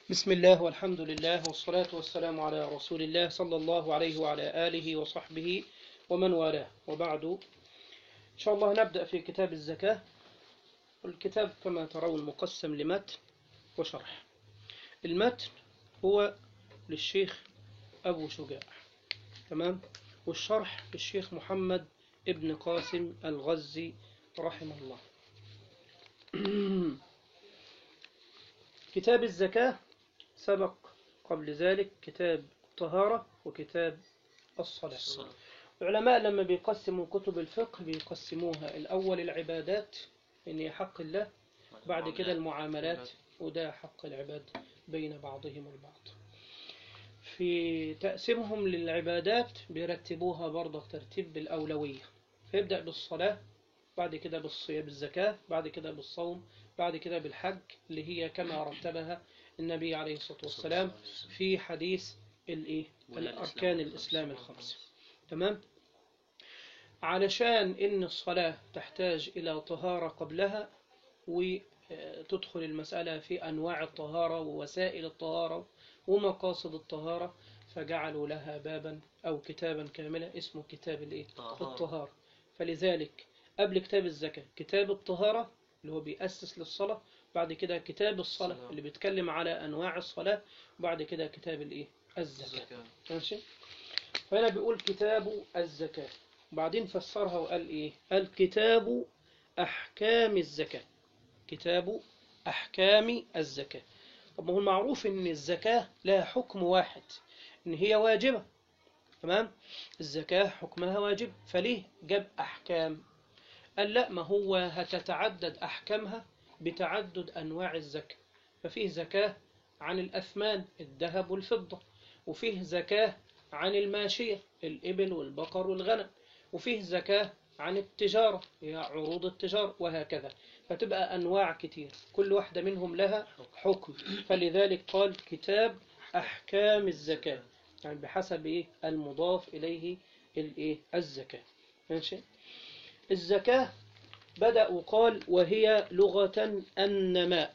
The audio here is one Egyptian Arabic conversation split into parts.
بسم الله والحمد لله والصلاة والسلام على رسول الله صلى الله عليه وعلى آله وصحبه ومن والاه وبعد إن شاء الله نبدأ في كتاب الزكاة والكتاب كما ترون مقسم لمتن وشرح المتن هو للشيخ أبو شجاع تمام والشرح للشيخ محمد ابن قاسم الغزي رحمه الله كتاب الزكاة سبق قبل ذلك كتاب الطهارة وكتاب الصلاة الصلاة. العلماء لما بيقسموا كتب الفقه بيقسموها الأول العبادات إن هي حق الله بعد كده المعاملات وده حق العباد بين بعضهم البعض في تقسيمهم للعبادات بيرتبوها برضه ترتيب بالأولوية فيبدأ بالصلاة بعد كده بالصيام بالزكاة بعد كده بالصوم بعد كده بالحج اللي هي كما رتبها النبي عليه الصلاة والسلام في حديث الإيه الأركان الإسلام الخمسة تمام علشان إن الصلاة تحتاج إلى طهارة قبلها وتدخل المسألة في أنواع الطهارة ووسائل الطهارة ومقاصد الطهارة فجعلوا لها بابا أو كتابا كاملا اسمه كتاب الإيه؟ طهارة. الطهارة فلذلك قبل كتاب الزكاة كتاب الطهارة اللي هو بيأسس للصلاة بعد كده كتاب الصلاة الصلاة. اللي بيتكلم على أنواع الصلاة وبعد كده كتاب الإيه؟ الزكاة الزكاة ماشي فهنا بيقول كتاب الزكاة وبعدين فسرها وقال إيه قال كتاب أحكام الزكاة كتاب أحكام الزكاة طب ما هو المعروف إن الزكاة لها حكم واحد إن هي واجبة تمام الزكاة حكمها واجب فليه جاب أحكام قال لا ما هو هتتعدد أحكامها بتعدد أنواع الزكاة ففيه زكاة عن الأثمان الذهب والفضة وفيه زكاة عن الماشية الإبل والبقر والغنم وفيه زكاة عن التجارة هي عروض التجارة وهكذا فتبقى أنواع كتير كل واحدة منهم لها حكم فلذلك قال كتاب أحكام الزكاة يعني بحسب إيه المضاف إليه الإيه الزكاة ماشي الزكاة بدأ وقال وهي لغة النماء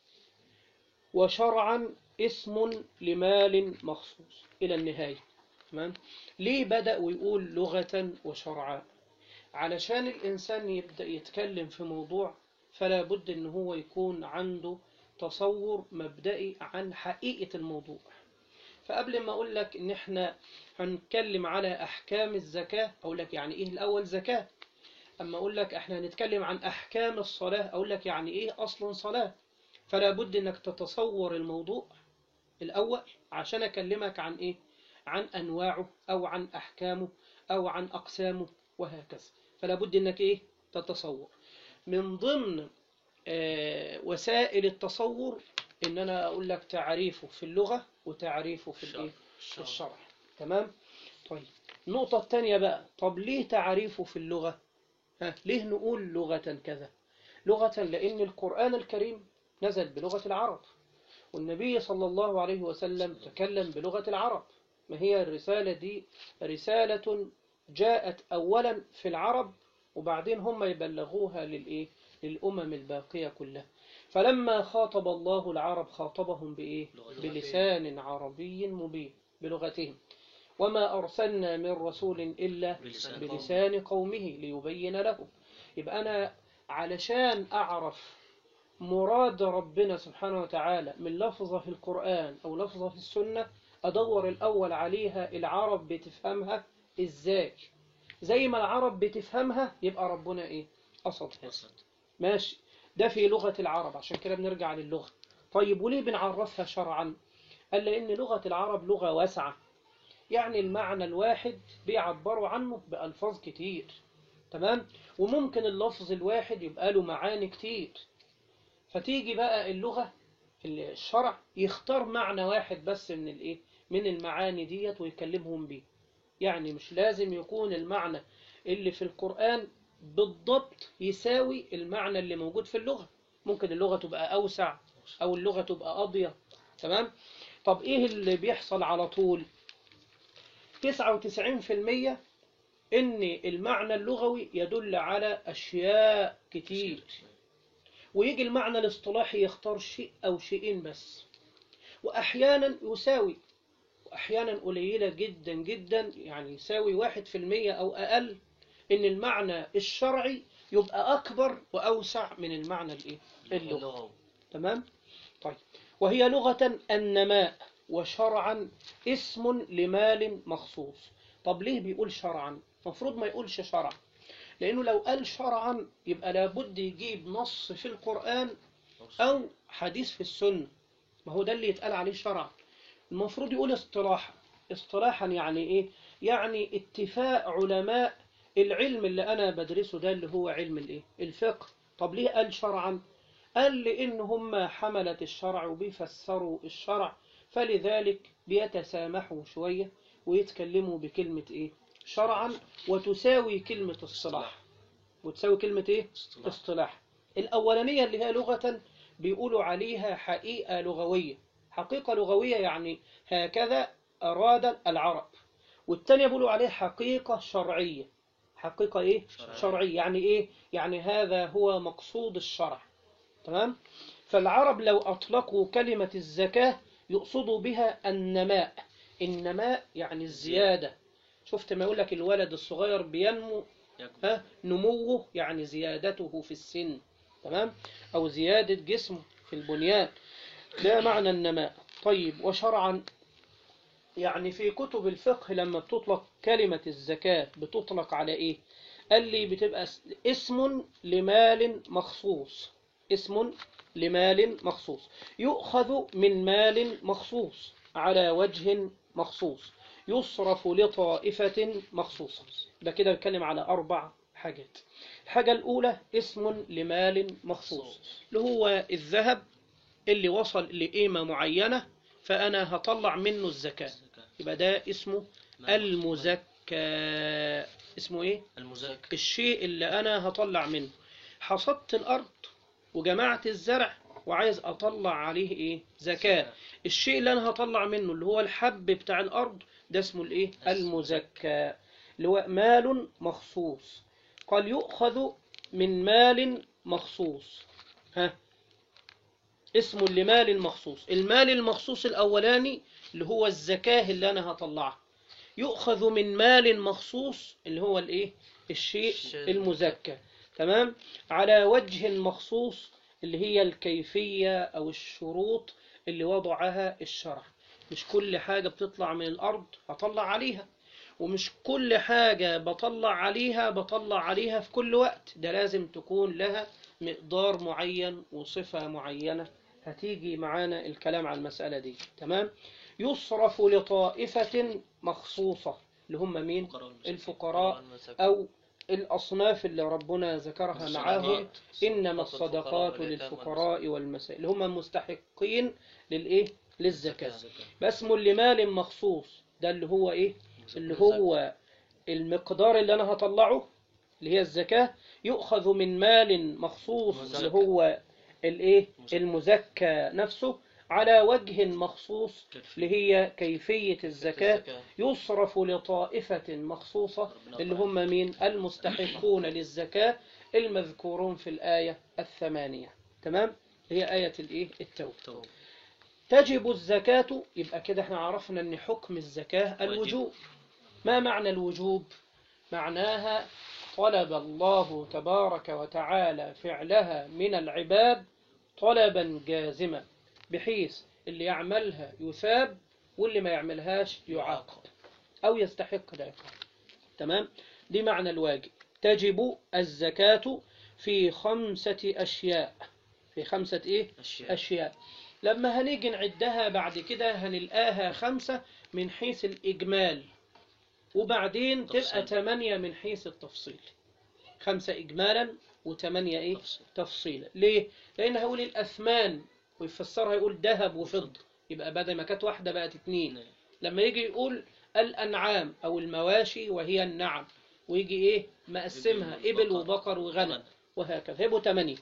وشرعا اسم لمال مخصوص إلى النهاية تمام ليه بدأ ويقول لغة وشرعا علشان الإنسان يبدأ يتكلم في موضوع فلا بد إن هو يكون عنده تصور مبدئي عن حقيقة الموضوع فقبل ما أقول لك إن إحنا هنتكلم على أحكام الزكاة أقول لك يعني إيه الأول زكاة أما أقول لك إحنا هنتكلم عن أحكام الصلاة أقول لك يعني إيه أصل صلاة فلا بد إنك تتصور الموضوع الأول عشان أكلمك عن إيه عن أنواعه أو عن أحكامه أو عن أقسامه وهكذا فلا بد إنك إيه تتصور من ضمن آه، وسائل التصور إن أنا أقول لك تعريفه في اللغة وتعريفه في الإيه في الشرع تمام طيب النقطة الثانية بقى طب ليه تعريفه في اللغة ها ليه نقول لغة كذا لغة لأن القرآن الكريم نزل بلغة العرب والنبي صلى الله عليه وسلم تكلم بلغة العرب ما هي الرسالة دي رسالة جاءت أولا في العرب وبعدين هم يبلغوها للإيه للأمم الباقية كلها فلما خاطب الله العرب خاطبهم بإيه لغتهم. بلسان عربي مبين بلغتهم وما أرسلنا من رسول إلا بلسان بلسان قومه ليبين لهم يبقى أنا علشان أعرف مراد ربنا سبحانه وتعالى من لفظة في القرآن أو لفظة في السنة أدور الأول عليها العرب بتفهمها إزاي زي ما العرب بتفهمها يبقى ربنا إيه قصدها وسط. ماشي ده في لغة العرب عشان كده بنرجع للغة طيب وليه بنعرفها شرعا قال لأن لغة العرب لغة واسعة يعني المعنى الواحد بيعبروا عنه بألفاظ كتير تمام وممكن اللفظ الواحد يبقى له معاني كتير فتيجي بقى اللغة الشرع يختار معنى واحد بس من الايه من المعاني ديت ويكلمهم بيه يعني مش لازم يكون المعنى اللي في القرآن بالضبط يساوي المعنى اللي موجود في اللغة ممكن اللغة تبقى أوسع أو اللغة تبقى أضيق تمام طب إيه اللي بيحصل على طول 99% إن المعنى اللغوي يدل على أشياء كتير ويجي المعنى الاصطلاحي يختار شيء أو شيئين بس وأحيانا يساوي وأحيانا قليلة جدا جدا يعني يساوي واحد في المية أو أقل إن المعنى الشرعي يبقى أكبر وأوسع من المعنى الإيه؟ اللغوي اللغوي تمام طيب وهي لغة النماء وشرعا اسم لمال مخصوص طب ليه بيقول شرعا المفروض ما يقولش شرعا لأنه لو قال شرعا يبقى لابد يجيب نص في القرآن أو حديث في السنة ما هو ده اللي يتقال عليه شرعا المفروض يقول اصطلاحا اصطلاحا يعني ايه يعني اتفاق علماء العلم اللي انا بدرسه ده اللي هو علم الايه الفقه طب ليه قال شرعا قال لان هم حملة الشرع وبيفسروا الشرع فلذلك بيتسامحوا شوية ويتكلموا بكلمة ايه شرعا وتساوي كلمة الصلاح وتساوي كلمة ايه اصطلاح. اصطلاح الأولانية اللي هي لغة بيقولوا عليها حقيقة لغوية حقيقة لغوية يعني هكذا أراد العرب والتانية بيقولوا عليها حقيقة شرعية حقيقة إيه؟ شرعية. شرعية يعني إيه؟ يعني هذا هو مقصود الشرع تمام؟ فالعرب لو أطلقوا كلمة الزكاة يقصدوا بها النماء النماء يعني الزيادة شفت ما يقول لك الولد الصغير بينمو يكبر. ها نموه يعني زيادته في السن تمام أو زيادة جسمه في البنيان ده معنى النماء طيب وشرعا يعني في كتب الفقه لما بتطلق كلمة الزكاة بتطلق على إيه قال لي بتبقى اس- اسم لمال مخصوص اسم لمال مخصوص يؤخذ من مال مخصوص على وجه مخصوص يصرف لطائفة مخصوصة ده كده بيتكلم على أربع حاجات الحاجة الأولى اسم لمال مخصوص اللي هو الذهب اللي وصل لقيمة معينة فأنا هطلع منه الزكاة الزكاة. يبقى ده اسمه نعم. المزكى اسمه ايه المزكى الشيء اللي انا هطلع منه حصدت الارض وجمعت الزرع وعايز اطلع عليه ايه زكاة الشيء اللي انا هطلع منه اللي هو الحب بتاع الارض ده اسمه الايه المزكى اللي هو مال مخصوص قال يؤخذ من مال مخصوص ها اسم لمال مخصوص المال المخصوص الأولاني اللي هو الزكاة اللي أنا هطلعها يؤخذ من مال مخصوص اللي هو الإيه الشيء الشيء المزكى تمام على وجه مخصوص اللي هي الكيفية أو الشروط اللي وضعها الشرع مش كل حاجة بتطلع من الأرض هطلع عليها ومش كل حاجة بطلع عليها بطلع عليها في كل وقت ده لازم تكون لها مقدار معين وصفة معينة هتيجي معانا الكلام عن المسألة دي تمام يصرف لطائفة مخصوصة اللي هم مين الفقراء والمساكين. الفقراء والمساكين. أو الأصناف اللي ربنا ذكرها معاهم الصدقات. إنما الفقراء الصدقات واليتامى للفقراء والمساكين اللي هم مستحقين للإيه للزكاة والمساكين. بس لمال مخصوص ده اللي هو إيه اللي هو المقدار اللي أنا هطلعه اللي هي الزكاة يؤخذ من مال مخصوص مزكى. اللي هو الإيه مزكى. المزكى نفسه على وجه مخصوص كيفية. اللي هي كيفية الزكاة الزكاة. يصرف لطائفة مخصوصة ربنا اللي يرحمه. هم مين المستحقون للزكاة المذكورون في الآية الثمانية تمام هي آية الإيه التوبة توبة. تجب الزكاة يبقى كده احنا عرفنا ان حكم الزكاة الوجوب ما معنى الوجوب معناها طلب الله تبارك وتعالى فعلها من العباد طلبا جازما بحيث اللي يعملها يثاب واللي ما يعملهاش يعاقب أو يستحق العقاب تمام دي معنى الواجب تجب الزكاة في خمسة أشياء في خمسة إيه أشياء أشياء لما هنيجي نعدها بعد كده هنلقاها خمسة من حيث الإجمال وبعدين تبقى تفصيل. تمانية من حيث التفصيل خمسة إجمالا وتمانية إيه تفصيل. تفصيلا ليه؟ لأن هقول الأثمان ويفسرها يقول ذهب وفضة يبقى بدل ما كانت واحدة بقت اتنين نعم. لما يجي يقول الأنعام أو المواشي وهي النعم ويجي إيه مقسمها إبل إبل وبقر وبقر وغنم وغنم. وهكذا يبقوا تمانية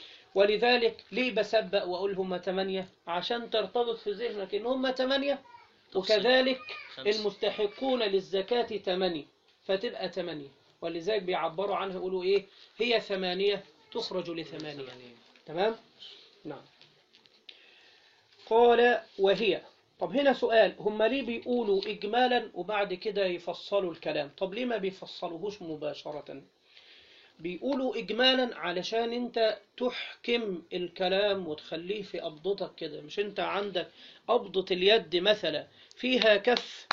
ولذلك ليه بسبق وأقول هم تمانية عشان ترتبط في ذهنك إن هم تمانية تفصيل. وكذلك خمسة. المستحقون للزكاة تمانية فتبقى تمانية ولذلك بيعبروا عنها يقولوا إيه هي ثمانية تخرج لثمانية ثمانية. تمام نعم قال وهي طب هنا سؤال هم ليه بيقولوا إجمالا وبعد كده يفصلوا الكلام طب ليه ما بيفصلوهوش مباشرة بيقولوا إجمالا علشان أنت تحكم الكلام وتخليه في قبضتك كده مش أنت عندك قبضة اليد مثلا فيها كف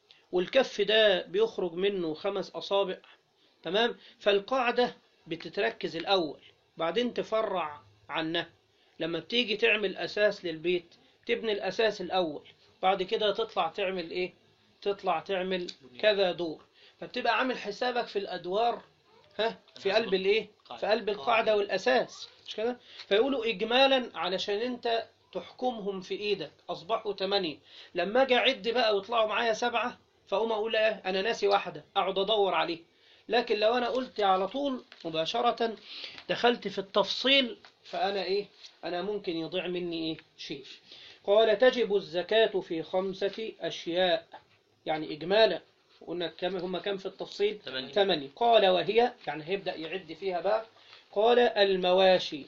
والكف ده بيخرج منه خمس أصابع تمام فالقاعدة بتتركز الأول بعدين تفرع عنها لما بتيجي تعمل أساس للبيت تبني الأساس الأول بعد كده تطلع تعمل إيه تطلع تعمل كذا دور فبتبقى عامل حسابك في الأدوار ها في قلب الإيه في قلب القاعدة والأساس مش كده فيقولوا إجمالا علشان أنت تحكمهم في إيدك أصبحوا ثمانية لما أجي أعد بقى ويطلعوا معايا سبعة فأقوم أقول إيه أنا ناسي واحدة أقعد أدور عليه لكن لو أنا قلت على طول مباشرة دخلت في التفصيل فأنا إيه أنا ممكن يضيع مني إيه شيء قال تجب الزكاة في خمسة أشياء يعني إجمالا قلنا كم هم كم في التفصيل ثمانية. ثمانية قال وهي يعني هيبدأ يعد فيها بقى قال المواشي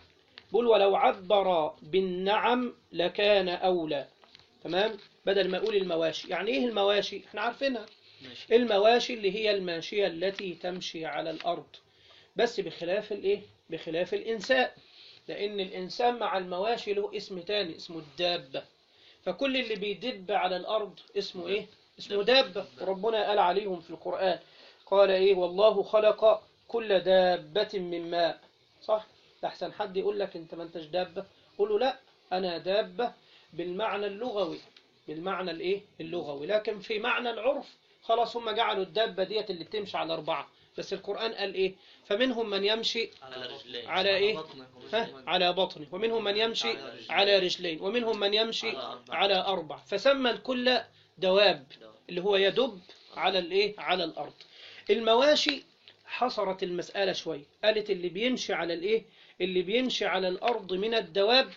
بل ولو عبر بالنعم لكان أولى تمام بدل ما أقول المواشي يعني إيه المواشي احنا عارفينها ماشي المواشي اللي هي الماشية التي تمشي على الأرض بس بخلاف الإيه؟ بخلاف الإنسان لأن الإنسان مع المواشي له اسم تاني اسمه الدابة فكل اللي بيدب على الأرض اسمه إيه؟ اسمه دابة وربنا قال عليهم في القرآن قال إيه والله خلق كل دابة من ماء صح؟ لحسن حد يقول لك أنت ما أنتش دابة قول له لا أنا دابة بالمعنى اللغوي بالمعنى الإيه؟ اللغوي لكن في معنى العرف خلاص هم جعلوا الدابة ديت اللي بتمشي على أربعة بس القرآن قال إيه فمنهم من يمشي على رجلين على إيه بطنه ها على بطنه ومنهم من يمشي على رجلين ومنهم من يمشي على أربع. على أربع فسمى الكل دواب اللي هو يدب على الإيه على الأرض المواشي حصرت المسألة شوي قالت اللي بيمشي على الإيه اللي بيمشي على الأرض من الدواب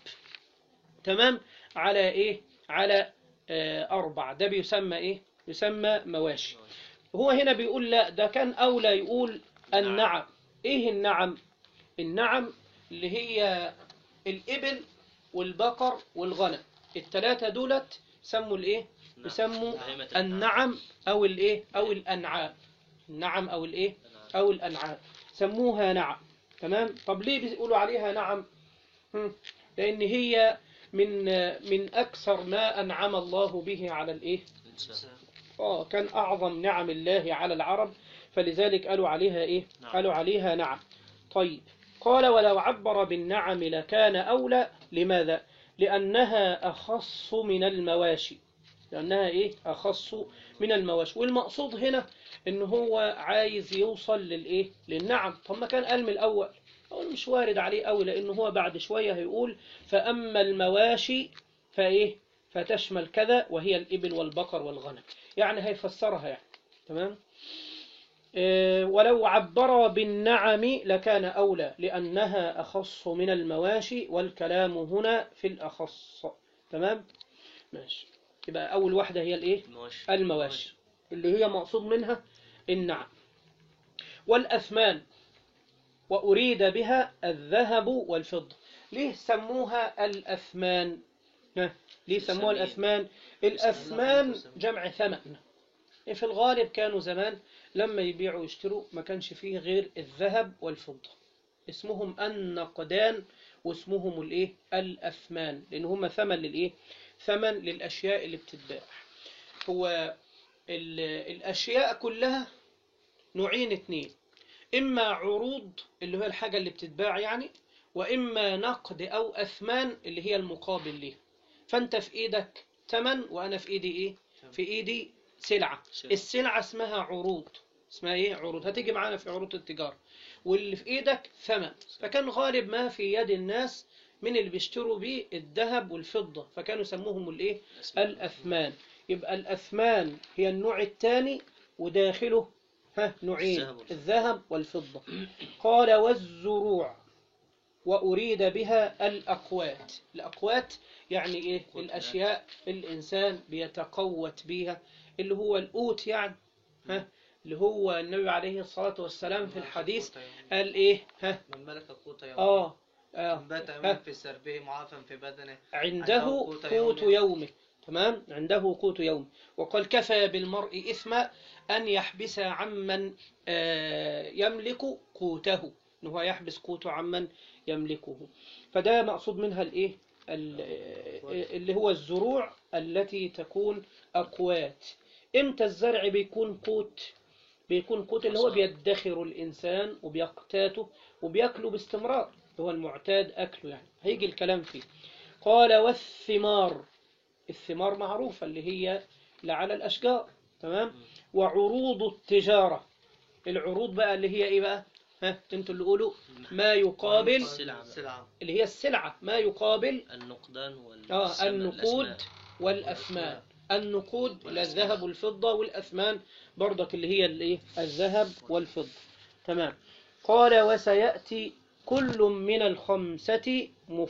تمام على إيه على آه أربع ده بيسمى إيه يسمى مواشي هو هنا بيقول لا ده كان أولى يقول النعم إيه النعم النعم اللي هي الإبل والبقر والغنم الثلاثة دولت سموا الإيه يسموا بهيمة النعم أو الإيه أو الأنعام النعم أو الإيه أو الأنعام سموها نعم تمام طب ليه بيقولوا عليها نعم هم، لأن هي من من أكثر ما أنعم الله به على الإيه الإنسان آه كان أعظم نعم الله على العرب فلذلك قالوا عليها إيه نعم. قالوا عليها نعم طيب قال ولو عبر بالنعم لكان أولى لماذا لأنها أخص من المواشي لأنها إيه أخص من المواشي والمقصود هنا إن هو عايز يوصل للإيه للنعم طب ما كان قال من الأول هو مش وارد عليه قوي لأن هو بعد شوية هيقول فأما المواشي فإيه فتشمل كذا وهي الإبل والبقر والغنم يعني هيفسرها يعني تمام إيه، ولو عبر بالنعم لكان أولى لأنها أخص من المواشي والكلام هنا في الأخص تمام ماشي يبقى أول واحدة هي الإيه المواشي المواشي اللي هي مقصود منها النعم والأثمان وأريد بها الذهب والفضة ليه سموها الأثمان ها، ليه سموها الثمين. الأثمان الأثمان جمع ثمن في الغالب كانوا زمان لما يبيعوا ويشتروا ما كانش فيه غير الذهب والفضة اسمهم النقدان واسمهم الايه الأثمان لأن هم ثمن للايه ثمن للأشياء اللي بتتباع هو ال- الأشياء كلها نوعين اتنين إما عروض اللي هو الحاجة اللي بتتباع يعني وإما نقد أو أثمان اللي هي المقابل ليه فأنت في إيدك ثمن وأنا في إيدي إيه في إيدي سلعة سلعة. السلعة اسمها عروض اسمها إيه عروض هتيجي معانا في عروض التجارة واللي في إيدك ثمن فكان غالب ما في يد الناس من اللي بيشتروا بيه الذهب والفضة فكانوا يسموهم الإيه الأثمان يبقى الأثمان هي النوع الثاني وداخله ها نوعين الذهب والفضة. الذهب والفضة قال والزروع وأريد بها الأقوات الأقوات يعني إيه قوت الأشياء الإنسان بيتقوت بيها اللي هو القوت يعني ها اللي هو النبي عليه الصلاة والسلام في الحديث قال إيه ها من ملك قوت يوم آه آه. من بات ها. يوما في سربه معافى في بدنه عنده عنده قوت قوت يومه. يومه تمام عنده قوت يومه وقال كفى بالمرء إثما أن يحبس عمن آه، يملك قوته إن هو يحبس قوته عمن يملكه فده مقصود منها الإيه ال- آه، اللي هو الزروع التي تكون أقوات إمتى الزرع بيكون قوت بيكون قوت اللي هو مصدر. بيدخر الإنسان وبيقتاته وبيأكله باستمرار هو المعتاد أكله يعني هيجي الكلام فيه قال والثمار الثمار معروفة اللي هي اللي على الأشجار تمام وعروض التجارة العروض بقى اللي هي إيه بقى ها انتوا اللي قولوا ما يقابل السلعة. سلعة اللي هي السلعة ما يقابل النقدان وال آه السمن- النقود الأسماء. والأثمان النقود اللي والأثمان. الذهب والفضة والأثمان برضك اللي هي الايه الذهب والفضة تمام قال وسيأتي كل من الخمسة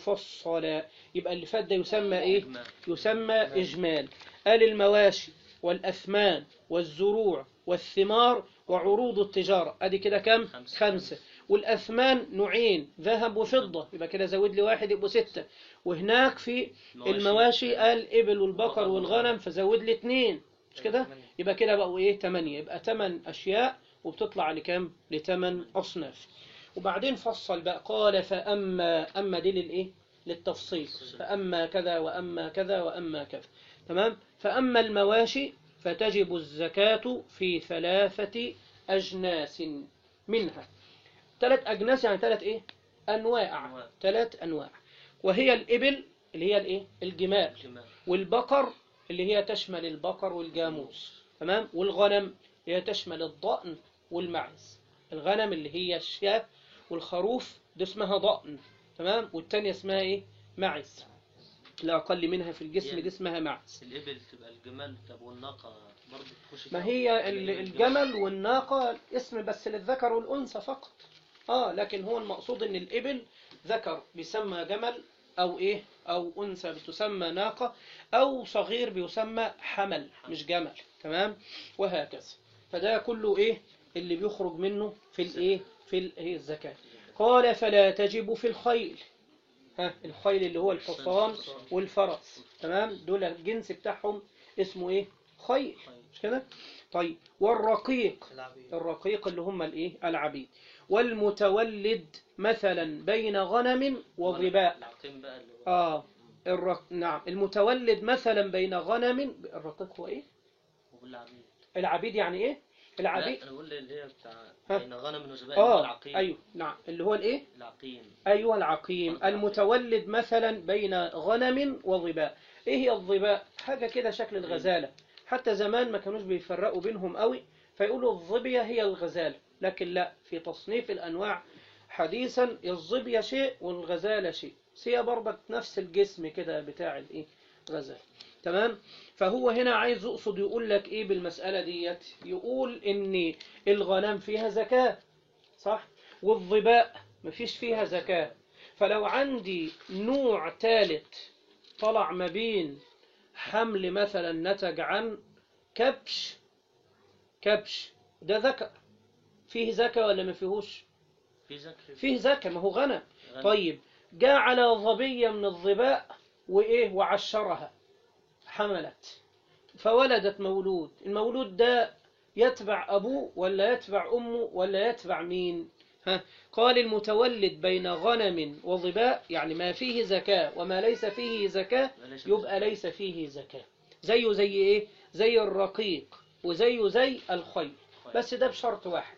مفصلا يبقى اللي فات ده يسمى ايه إجماع. يسمى إجمال قال المواشي والأثمان والزروع والثمار وعروض التجارة ادي كده كم خمسة. خمسة والأثمان نوعين ذهب وفضة يبقى كده زود لي واحد يبقوا ستة وهناك في المواشي. المواشي قال إبل والبقر والغنم فزود لي اتنين مش كده تمانية. يبقى كده بقوا ايه تمانية يبقى تمن أشياء وبتطلع لكام لتمن أصناف وبعدين فصل بقى قال فأما أما دي للإيه للتفصيل فأما كذا وأما كذا وأما كذا تمام فأما المواشي فتجب الزكاة في ثلاثة أجناس منها ثلاث أجناس يعني ثلاث إيه أنواع أنواع. ثلاث أنواع وهي الإبل اللي هي الإيه الجمال إجماع. والبقر اللي هي تشمل البقر والجاموس تمام والغنم اللي هي تشمل الضأن والمعز الغنم اللي هي الشاة والخروف دي اسمها ضأن تمام والتانية اسمها ايه معز لا أقل منها في الجسم دي اسمها معز الإبل تبقى الجمال طب والناقة برضه تخش ما فيها؟ هي ال- الجمل والناقة اسم بس للذكر والأنثى فقط اه لكن هو المقصود ان الإبل ذكر بيسمى جمل أو إيه أو أنثى بتسمى ناقة أو صغير بيسمى حمل مش جمل تمام وهكذا فده كله إيه اللي بيخرج منه في الإيه في ال- إيه الزكاة قال فلا تجب في الخيل ها الخيل اللي هو الحصان والفرس تمام دول الجنس بتاعهم اسمه إيه خيل مش كده طيب والرقيق العبيد الرقيق اللي هم الايه العبيد والمتولد مثلا بين غنم وظباء العقيم بقى اللي هو اه الرق... نعم المتولد مثلا بين غنم الرقيق هو ايه والعبيد العبيد يعني ايه العبيد لا انا بقول اللي هي بتاع ها؟ بين غنم وزبائن اللي هو اه العقيم ايوه نعم اللي هو الايه العقيم ايوه العقيم المتولد مثلا بين غنم وظباء ايه هي الظباء حاجه كده شكل الغزاله حتى زمان ما كانوش بيفرقوا بينهم قوي فيقولوا الظبيه هي الغزاله لكن لا في تصنيف الانواع حديثا الظبيه شيء والغزاله شيء بس هي برضك نفس الجسم كده بتاع الايه غزال تمام فهو هنا عايز يقصد يقول لك ايه بالمساله ديت يقول ان الغنم فيها زكاه صح والظباء مفيش فيها زكاة فلو عندي نوع ثالث طلع ما بين حمل مثلا نتج عن كبش كبش ده ذكر فيه زكاة ولا ما فيهوش في ذكر فيه زكاة ما هو غنم غنم. طيب جاء على ظبية من الظباء وإيه وعشرها حملت فولدت مولود المولود ده يتبع أبوه ولا يتبع أمه ولا يتبع مين ها قال المتولد بين غنم وظباء يعني ما فيه زكاة وما ليس فيه زكاة ليس يبقى ليس فيه زكاة زيه زي إيه زي الرقيق وزيه زي الخيل بس ده بشرط واحد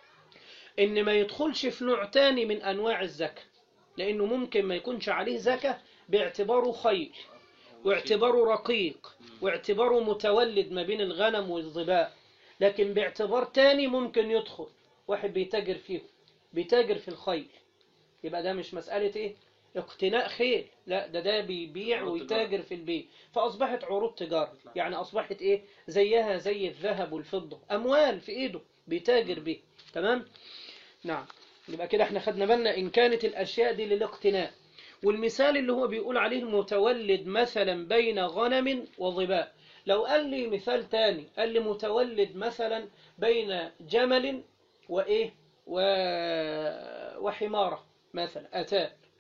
إن ما يدخلش في نوع تاني من أنواع الزكاة لأنه ممكن ما يكونش عليه زكاة باعتباره خيل واعتباره رقيق واعتباره متولد ما بين الغنم والظباء لكن باعتبار تاني ممكن يدخل واحد بيتاجر فيه بيتاجر في الخيل يبقى ده مش مسألة ايه اقتناء خيل لا ده ده بيبيع عروض ويتاجر في البيع فأصبحت عروض تجارة يعني أصبحت ايه زيها زي الذهب والفضة أموال في ايده بيتاجر بيه تمام نعم يبقى كده احنا خدنا بالنا إن كانت الأشياء دي للاقتناء والمثال اللي هو بيقول عليه المتولد مثلا بين غنم وظباء لو قال لي مثال تاني قال لي متولد مثلا بين جمل وإيه و... وحمارة مثلا أتان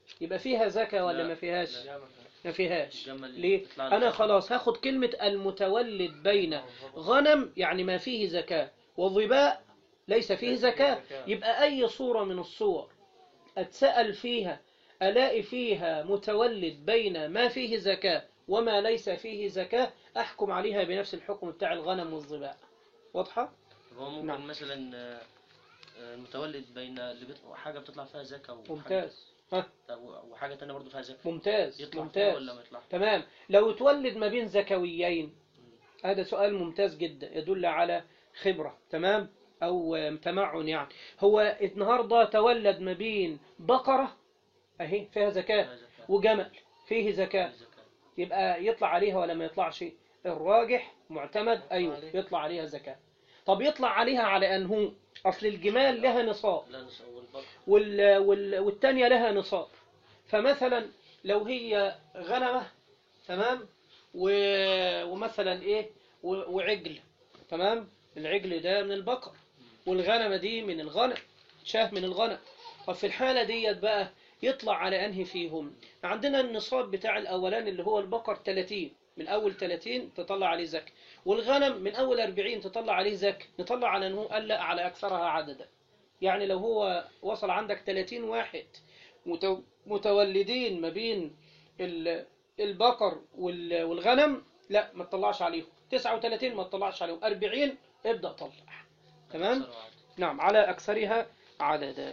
يبقى فيها زكاة ولا لا. ما فيهاش لا. ما فيهاش الجمل اللي ليه بتطلع انا لك- خلاص هاخد كلمة المتولد بين غنم يعني ما فيه زكاة وظباء ليس فيه زكاة يبقى أي صورة من الصور أتسأل فيها ألاقي فيها متولد بين ما فيه زكاة وما ليس فيه زكاة أحكم عليها بنفس الحكم بتاع الغنم والظباء واضحة؟ هو ممكن نعم. مثلا آه، آه، متولد بين اللي بيطلع حاجة بتطلع فيها زكاة وحاجة- ممتاز ها وحاجة تانية برضه فيها زكاة ممتاز يطلع فيها ممتاز ولا ما يطلعش تمام لو تولد ما بين زكويين هذا سؤال ممتاز جدا يدل على خبرة تمام أو آم، تمعن يعني هو النهاردة تولد ما بين بقرة أهي فيها زكاة فيها زكاة وجمل فيه زكاة فيها زكاة يبقى يطلع عليها ولا ما يطلعش الراجح معتمد أيوه عليها. يطلع عليها زكاة طب يطلع عليها على أنه أصل الجمال لها نصاب لا نص والبقر وال... وال... والتانية لها نصاب فمثلا لو هي غنمة تمام و... ومثلا ايه و... وعجل تمام العجل ده من البقر والغنمة دي من الغنم شاه من الغنم طب في الحالة ديت بقى يطلع على انهي فيهم عندنا النصاب بتاع الاولان اللي هو البقر 30 من اول 30 تطلع عليه زكاة والغنم من اول 40 تطلع عليه زكاة نطلع على انه قل على اكثرها عددا يعني لو هو وصل عندك 30 واحد متو- متولدين ما بين ال- البقر وال- والغنم لا ما تطلعش عليهم 39 ما تطلعش عليهم 40 ابدأ طلع تمام أكثر وعد. نعم على أكثرها عددا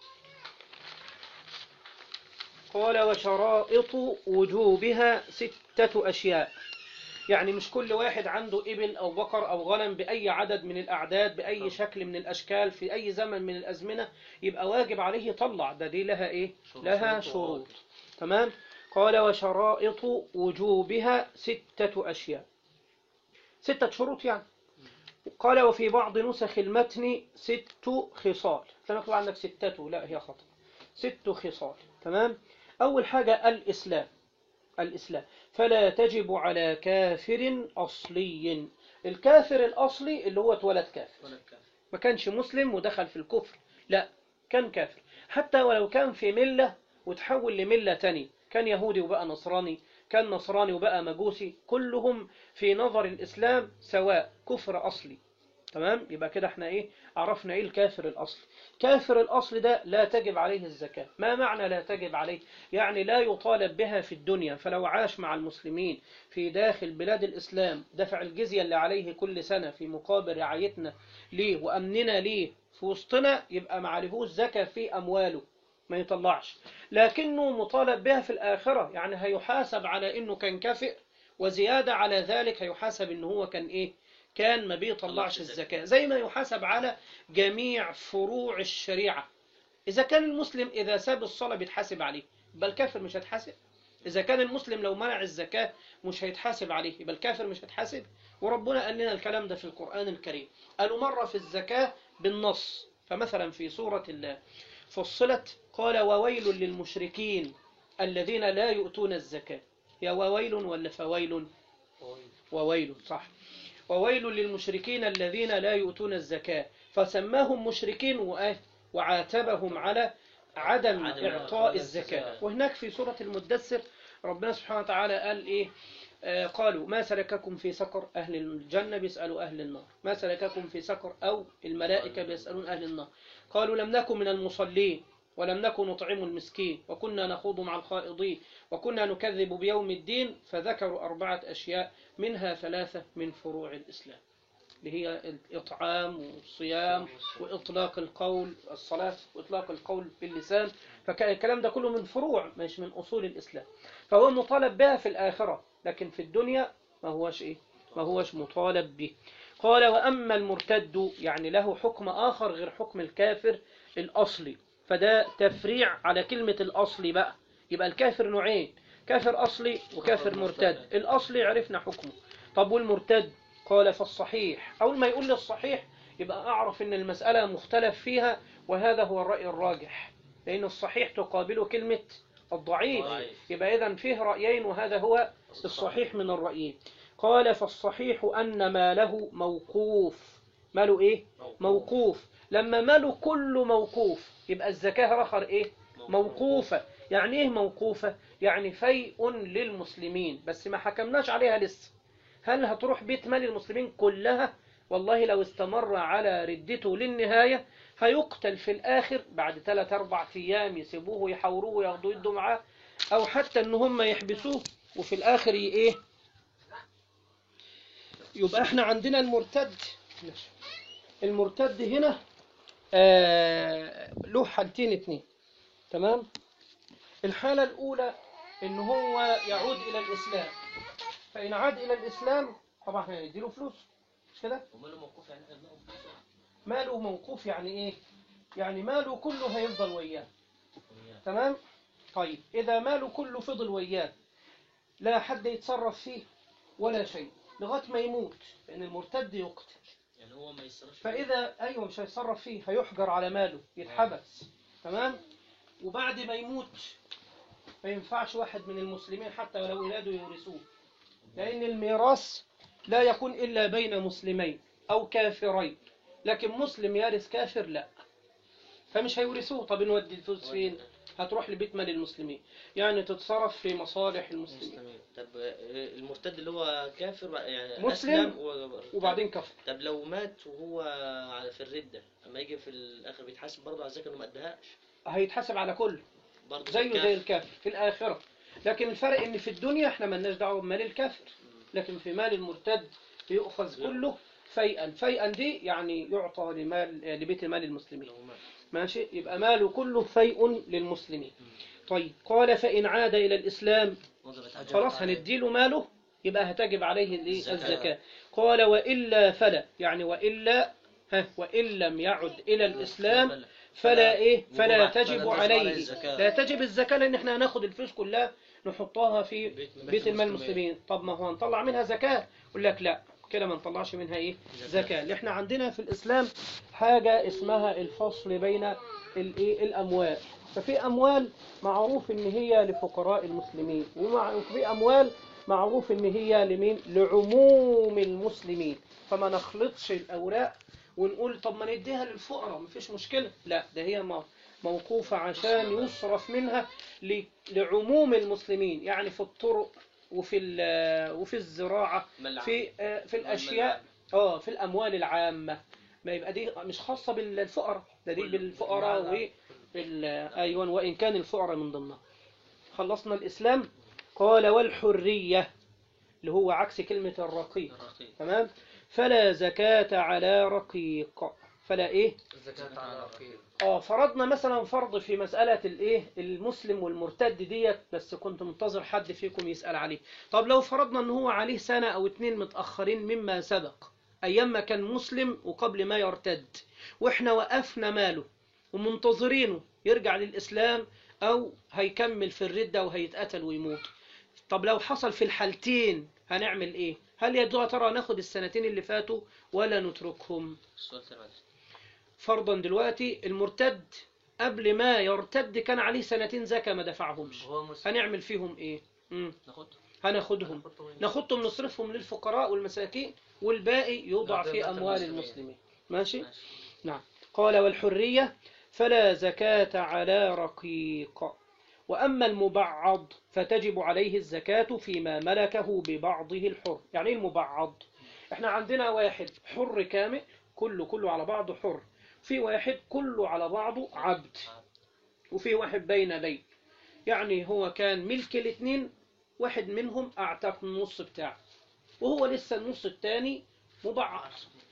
قال وشرائط وجوبها ستة أشياء يعني مش كل واحد عنده إبل أو بقر أو غنم بأي عدد من الأعداد بأي شكل من الأشكال في أي زمن من الأزمنة يبقى واجب عليه يطلع ده دي لها إيه شروط. لها شروط شروط تمام قال وشرائط وجوبها ستة أشياء ستة شروط يعني قال وفي بعض نسخ المتن ست خصال لا مكتوب عندك ستة لا هي خطأ ست خصال تمام أول حاجة الإسلام الإسلام فلا تجب على كافر أصلي الكافر الأصلي اللي هو اتولد كافر ولا الكافر ما كانش مسلم ودخل في الكفر لا كان كافر حتى ولو كان في ملة وتحول لملة تانية كان يهودي وبقى نصراني كان نصراني وبقى مجوسي كلهم في نظر الإسلام سواء كفر أصلي تمام يبقى كده احنا ايه عرفنا ايه الكافر الأصلي كافر الأصل ده لا تجب عليه الزكاة ما معنى لا تجب عليه يعني لا يطالب بها في الدنيا فلو عاش مع المسلمين في داخل بلاد الإسلام دفع الجزية اللي عليه كل سنة في مقابل رعايتنا ليه وأمننا ليه في وسطنا يبقى ما عليهوش زكاة في أمواله ما يطلعش لكنه مطالب بها في الآخرة يعني هيحاسب على إنه كان كافئ وزيادة على ذلك هيحاسب إنه هو كان إيه كان ما بيطلعش الزكاة زي ما يحاسب على جميع فروع الشريعة إذا كان المسلم إذا ساب الصلاة بيتحاسب عليه يبقى الكافر مش هيتحاسب إذا كان المسلم لو منع الزكاة مش هيتحاسب عليه يبقى الكافر مش هيتحاسب وربنا قال لنا الكلام ده في القرآن الكريم قالوا مرة في الزكاة بالنص فمثلا في سورة الله فصلت قال وويل للمشركين الذين لا يؤتون الزكاة يا وويل ولا فويل وويل صح وويل للمشركين الذين لا يؤتون الزكاة فسماهم مشركين وآه وعاتبهم على عدم عدم إعطاء إعطاء الزكاة الزكاة. وهناك في سورة المدثر ربنا سبحانه وتعالى قال إيه آه، قالوا ما سلككم في سقر أهل الجنة بيسألوا أهل النار ما سلككم في سقر أو الملائكة بيسألون أهل النار قالوا لم نكن من المصلين ولم نكن نطعم المسكين وكنا نخوض مع الخائضين وكنا نكذب بيوم الدين فذكروا أربعة أشياء منها ثلاثة من فروع الإسلام اللي هي الإطعام والصيام وإطلاق القول الصلاة وإطلاق القول باللسان فالكلام ده كله من فروع مش من أصول الإسلام فهو مطالب بها في الآخرة لكن في الدنيا ما هوش إيه ما هوش مطالب به قال وأما المرتد يعني له حكم آخر غير حكم الكافر الأصلي فده تفريع على كلمة الأصلي بقى يبقى الكافر نوعين كافر أصلي وكافر مرتد الأصلي عرفنا حكمه طب والمرتد قال فالصحيح أول ما يقول لي الصحيح يبقى أعرف أن المسألة مختلف فيها وهذا هو الرأي الراجح لأن الصحيح تقابله كلمة الضعيف ضعيف. يبقى إذا فيه رأيين وهذا هو الصحيح من الرأيين قال فالصحيح أن ما له موقوف ماله إيه موقوف لما ماله كله موقوف يبقى الزكاة رخر إيه موقوفة يعني ايه موقوفة يعني فيء للمسلمين بس ما حكمناش عليها لسه هل هتروح بيت مال المسلمين كلها والله لو استمر على ردته للنهاية هيقتل في الآخر بعد ثلاث أربع أيام يسيبوه يحاوروه وياخدوه يدوا معاه أو حتى إن هم يحبسوه وفي الآخر ي- إيه يبقى إحنا عندنا المرتد ماشي. المرتد هنا آه له حالتين اتنين تمام الحالة الأولى إن هو يعود إلى الإسلام فإن عاد إلى الإسلام طبعا هيديله فلوس مش كده وماله موقوف يعني احنا بناخد فلوس ماله موقوف يعني إيه يعني ماله كله هيفضل وياه تمام طيب إذا ماله كله فضل وياه لا حد يتصرف فيه ولا شيء لغاية ما يموت لأن المرتد يقتل يعني هو ما يصرفش فإذا أيوة مش هيتصرف فيه هيحجر على ماله يتحبس تمام وبعد ما يموت ما ينفعش واحد من المسلمين حتى ولو ولاده يورثوه لأن الميراث لا يكون إلا بين مسلمين أو كافرين لكن مسلم يرث كافر لا فمش هيورثوه طب نودي الفلوس فين هتروح لبيت مال المسلمين يعني تتصرف في مصالح المسلمين مسلمين طب آه، المرتد اللي هو كافر يعني مسلم أسلم و... وبعدين كفر طب لو مات وهو على في الردة اما يجي في الاخر بيتحاسب برضه على الزكاة انه ما ادهاش هيتحاسب على كله برضه زيه الكافر. زي الكافر في الآخرة لكن الفرق ان في الدنيا احنا ملناش دعوه بمال الكافر لكن في مال المرتد يؤخذ كله فيئا فيئا دي يعني يعطى لمال لبيت مال المسلمين لو مات ماشي يبقى ماله كله فيء للمسلمين طيب قال فإن عاد إلى الإسلام وجبت أجر خلاص عليه. هنديله ماله يبقى هتجب عليه الإيه؟ الزكاة. الزكاة قال وإلا فلا يعني وإلا ها وإن لم يعد إلى الإسلام فلا إيه فلا مباح. فلا تجب تجب عليه عليه الزكاة. لا تجب الزكاة لأن إحنا هناخد الفلوس كلها نحطها في بيت- بيت المال المسلمين طب ما هو هنطلع منها زكاة يقول لك لا كده ما نطلعش منها إيه زكاة اللي إحنا عندنا في الإسلام حاجة اسمها الفصل بين الإيه الأموال ففي أموال معروف إن هي لفقراء المسلمين ومع- وفي أموال معروف إن هي لمين لعموم المسلمين فما نخلطش الأوراق ونقول طب ما نديها للفقراء مفيش مشكلة لا ده هي م- موقوفة عشان يصرف منها ل- لعموم المسلمين يعني في الطرق وفي ال- وفي الزراعة مال في آه، في الأشياء اه في الأموال العامة ما يبقى دي مش خاصة بالفقراء ده دي كل- بالفقراء بالمعنى. وبال أيوة وإن كان الفقراء من ضمنها خلصنا الإسلام قال والحرية اللي هو عكس كلمة الرقيق الرقيق. تمام فلا زكاة على رقيق فلا إيه الزكاة على الرقيق اه فرضنا مثلا فرض في مسألة الايه المسلم والمرتد ديت بس كنت منتظر حد فيكم يسأل عليه طب لو فرضنا ان هو عليه سنة او اتنين متأخرين مما سبق ايام ما كان مسلم وقبل ما يرتد واحنا وقفنا ماله ومنتظرينه يرجع للاسلام او هيكمل في الردة وهيتقتل ويموت طب لو حصل في الحالتين هنعمل ايه هل يا ترى ناخد السنتين اللي فاتوا ولا نتركهم السؤال تاني معلش. فرضا دلوقتي المرتد قبل ما يرتد كان عليه سنتين زكاة ما دفعهمش هو مسلم هنعمل فيهم ايه مم. ناخد هناخدهم ناخدهم نصرفهم للفقراء والمساكين والباقي يوضع نعطيه في بيت أموال المسلمين. المسلمين ماشي ماشي. نعم قال والحرية فلا زكاة على رقيق وأما المبعض فتجب عليه الزكاة فيما ملكه ببعضه الحر يعني إيه المبعض احنا عندنا واحد حر كامل كله كله على بعضه حر في واحد كله على بعضه عبد وفي واحد بين بين يعني هو كان ملك الاثنين واحد منهم اعتق النص بتاعه وهو لسه النص الثاني مبعض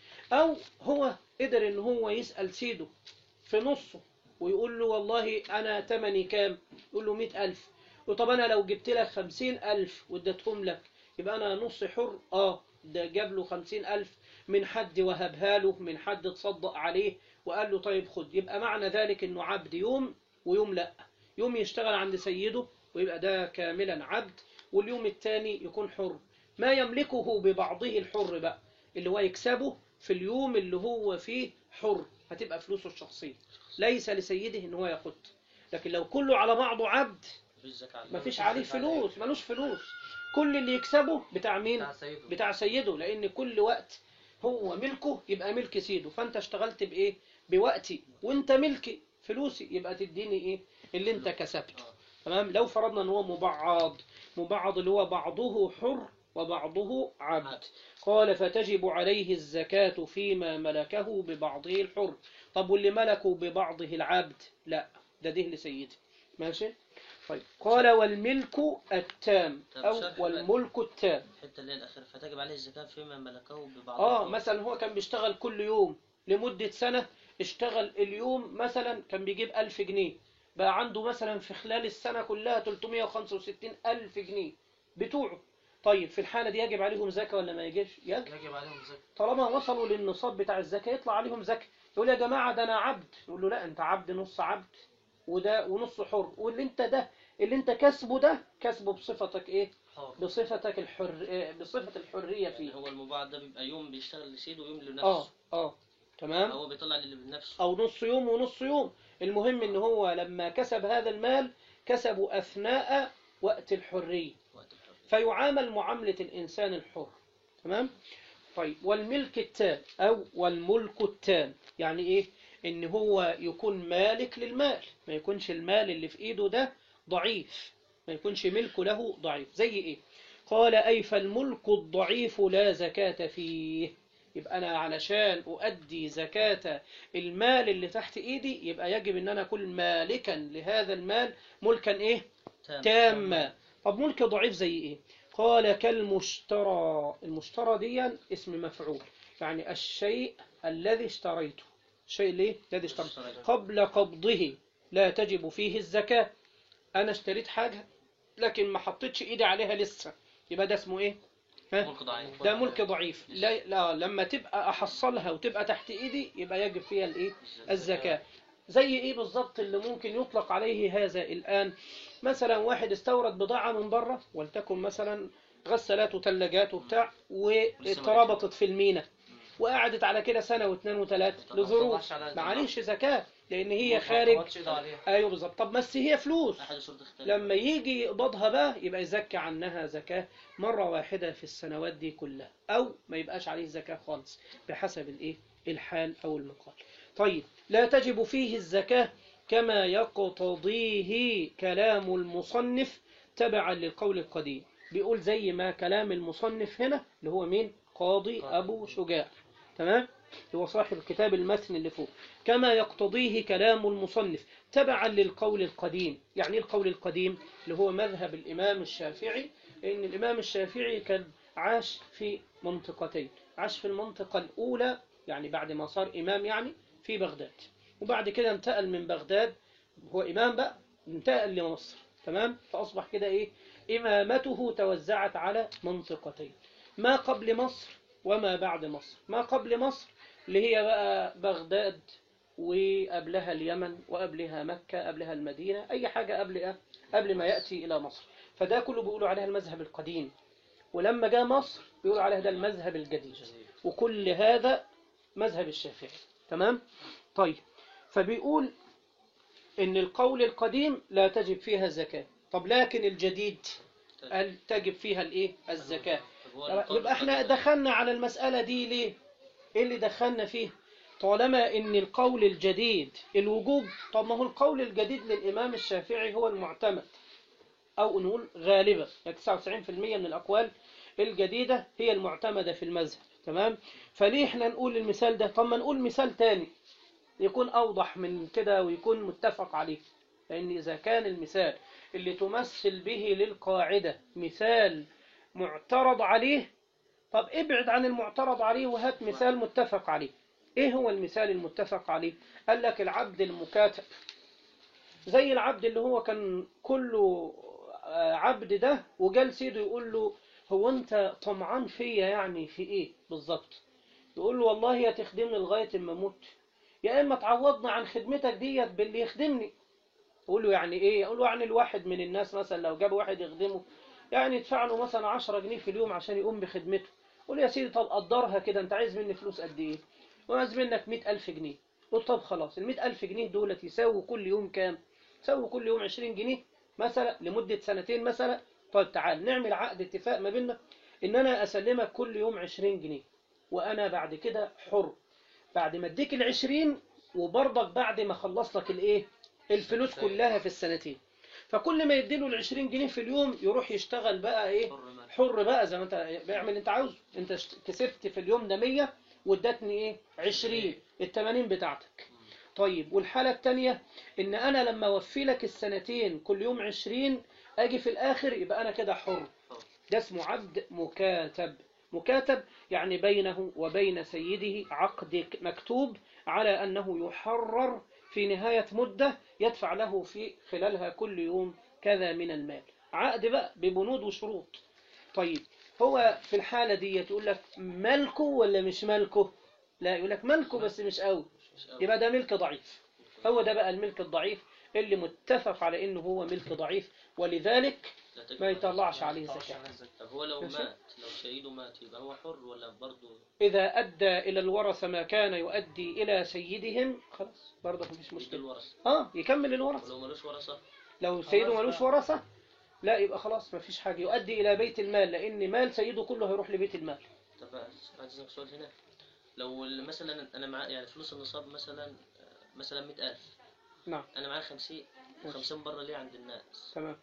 او هو قدر ان هو يسأل سيده في نصه ويقول له والله انا تمني كام يقول له مئة الف وطب انا لو جبت لك خمسين الف واديتهم لك يبقى انا نص حر اه ده جاب له خمسين الف من حد وهبها له من حد تصدق عليه وقال له طيب خد يبقى معنى ذلك انه عبد يوم ويوم لا يوم يشتغل عند سيده ويبقى ده كاملا عبد واليوم الثاني يكون حر ما يملكه ببعضه الحر بقى اللي هو يكسبه في اليوم اللي هو فيه حر هتبقى فلوسه الشخصية ليس لسيده ان هو ياخد لكن لو كله على بعضه عبد مفيش زكاة عليه. مفيش عليه فلوس ملوش فلوس كل اللي يكسبه بتاع مين بتاع سيده بتاع سيده لان كل وقت هو ملكه يبقى ملك سيده فانت اشتغلت بايه بوقتي وانت ملكي فلوسي يبقى تديني ايه اللي انت كسبته تمام لو فرضنا ان هو مبعض مبعض اللي هو بعضه حر وبعضه عبد عبد. قال فتجب عليه الزكاة فيما ملكه ببعضه الحر طب واللي ملكه ببعضه العبد لا ده ده لسيدي ماشي طيب قال والملك التام طب أو شرح والملك التام الحته اللي هي الاخيره فتجب عليه الزكاه فيما ملكه ببعض اه مثلا هو كان بيشتغل كل يوم لمدة سنة اشتغل اليوم مثلا كان بيجيب ألف جنيه بقى عنده مثلا في خلال السنة كلها 365 ألف جنيه بتوعه طيب في الحالة دي يجب عليهم زكاة ولا ما يجبش يجب يجب عليهم زكاة طالما وصلوا للنصاب بتاع الزكاة يطلع عليهم زكاة يقول يا جماعة ده أنا عبد يقول له لا أنت عبد نص عبد وده ونص حر واللي أنت ده اللي أنت كسبه ده كسبه بصفتك إيه حر بصفتك الحر إيه؟ بصفة الحرية فيه يعني هو المباعد ده بيبقى يوم بيشتغل لسيده ويوم اه لنفسه اه تمام هو بيطلع اللي بنفسه أو نص يوم ونص يوم المهم إن هو لما كسب هذا المال كسبه أثناء وقت الحرية وقت الحر فيعامل معاملة الإنسان الحر تمام طيب والملك التام أو والملك التام يعني إيه إن هو يكون مالك للمال ما يكونش المال اللي في إيده ده ضعيف ما يكونش ملكه له ضعيف زي إيه قال أي فالملك الضعيف لا زكاة فيه يبقى أنا علشان أؤدي زكاة المال اللي تحت إيدي يبقى يجب أن أنا أكون مالكا لهذا المال ملكا إيه تام تامة طب ملك ضعيف زي ايه قال كالمشترى المشترى دي اسم مفعول يعني الشيء الذي اشتريته الشيء ليه الذي اشتريته قبل قبضه لا تجب فيه الزكاة انا اشتريت حاجة لكن ما حطيتش ايدي عليها لسه يبقى ده اسمه ايه ها؟ ملك ضعيف ده ملك ضعيف لا, لا لما تبقى احصلها وتبقى تحت ايدي يبقى يجب فيها الايه الزكاة زي ايه بالظبط اللي ممكن يطلق عليه هذا الآن مثلا واحد استورد بضاعة من بره ولتكن مثلا غسالات وثلاجات وبتاع واتربطت في المينا وقعدت على كده سنة واثنين وثلاثة طب ما لظروف طلعش على معلش زكاة لأن هي ما خارج حطش إيده عليها. أيوه بالظبط طب بس هي فلوس احد الشروط اختلف لما يجي يقبضها بقى يبقى يزكي عنها زكاة مرة واحدة في السنوات دي كلها أو ما يبقاش عليه زكاة خالص بحسب الإيه الحال أو المقال طيب لا تجب فيه الزكاة كما يقتضيه كلام المصنف تبعا للقول القديم بيقول زي ما كلام المصنف هنا اللي هو مين قاضي أبو شجاع تمام هو صاحب الكتاب المتن اللي فوق كما يقتضيه كلام المصنف تبعا للقول القديم يعني إيه القول القديم اللي هو مذهب الإمام الشافعي لأن الإمام الشافعي كان عاش في منطقتين عاش في المنطقة الأولى يعني بعد ما صار إمام يعني في بغداد وبعد كده انتقل من بغداد هو إمام بقى انتقل لمصر تمام فأصبح كده إيه إمامته توزعت على منطقتين ما قبل مصر وما بعد مصر ما قبل مصر اللي هي بقى بغداد وقبلها اليمن وقبلها مكة قبلها المدينة أي حاجة قبل قبل ما يأتي إلى مصر فده كله بيقولوا عليها المذهب القديم ولما جاء مصر بيقولوا عليها ده المذهب الجديد وكل هذا مذهب الشافعي تمام طيب فبيقول ان القول القديم لا تجب فيها الزكاة طب لكن الجديد قال تجب فيها الايه الزكاة طب هو القول يبقى احنا القديم- دخلنا على المسألة دي ليه ايه اللي دخلنا فيه طالما ان القول الجديد الوجوب طب ما هو القول الجديد للامام الشافعي هو المعتمد او نقول غالبا يعني 99% من الاقوال الجديدة هي المعتمدة في المذهب تمام فليه احنا نقول المثال ده طب ما نقول مثال تاني يكون أوضح من كده ويكون متفق عليه لأن إذا كان المثال اللي تمثل به للقاعدة مثال معترض عليه طب ابعد عن المعترض عليه وهات مثال متفق عليه ايه هو المثال المتفق عليه قال لك العبد المكاتب زي العبد اللي هو كان كله آه، عبد ده وجال سيده يقول له هو انت طمعان فيا يعني في ايه بالظبط يقول له والله يا تخدمني لغاية اما اموت يا اما تعوضنا عن خدمتك ديت باللي يخدمني يقول له يعني ايه يقول له يعني الواحد من الناس مثلا لو جاب واحد يخدمه يعني يدفع له مثلا 10 جنيه في اليوم عشان يقوم بخدمته يقول له يا سيدي طب قدرها كده انت عايز مني فلوس قد ايه وعايز منك 100000 جنيه قلت طب خلاص ال 100000 جنيه دولت يساووا كل يوم كام يساووا كل يوم 20 جنيه مثلا لمدة سنتين مثلا طيب تعال نعمل عقد اتفاق ما بيننا ان انا اسلمك كل يوم 20 جنيه وانا بعد كده حر بعد ما اديك ال 20 وبرضك بعد ما اخلص لك الايه الفلوس كلها في السنتين فكل ما يديله ال 20 جنيه في اليوم يروح يشتغل بقى ايه حر مال حر بقى زي ما انت بيعمل اللي انت عاوزه انت اشت- كسبت في اليوم ده 100 وادتني ايه 20 ال 80 بتاعتك طيب والحالة التانية ان انا لما اوفي لك السنتين كل يوم 20 اجي في الاخر يبقى انا كده حر حر. ده اسمه عبد مكاتب مكاتب يعني بينه وبين سيده عقد ك- مكتوب على أنه يحرر في نهاية مدة يدفع له في خلالها كل يوم كذا من المال عقد بقى ببنود وشروط طيب هو في الحالة دي يقول لك ملكه ولا مش ملكه لا يقول لك ملكه بس مش قوي مش قوي. يبقى ده ملك ضعيف هو ده بقى الملك الضعيف اللي متفق على انه هو ملك ضعيف ولذلك لا تجب ما عليه. يطلعش عليه يطلعش زكاة عليه الزكاة. طب هو لو ماشي. مات لو سيده مات يبقى هو حر ولا برضه إذا أدى إلى الورثة ما كان يؤدي إلى سيدهم خلاص برضه مفيش يدي مشكلة الورثة آه يكمل الورثة ولو ملوش ورثة لو سيده خلاص ملوش بقى. ورثة لا يبقى خلاص مفيش حاجة يؤدي إلى بيت المال لأن مال سيده كله هيروح لبيت المال طب بعد إذنك سؤال هنا لو ال- مثلا أنا معايا يعني فلوس النصاب مثلا آه، مثلا 100000 نعم أنا معايا 50 و50 بره ليه عند الناس تمام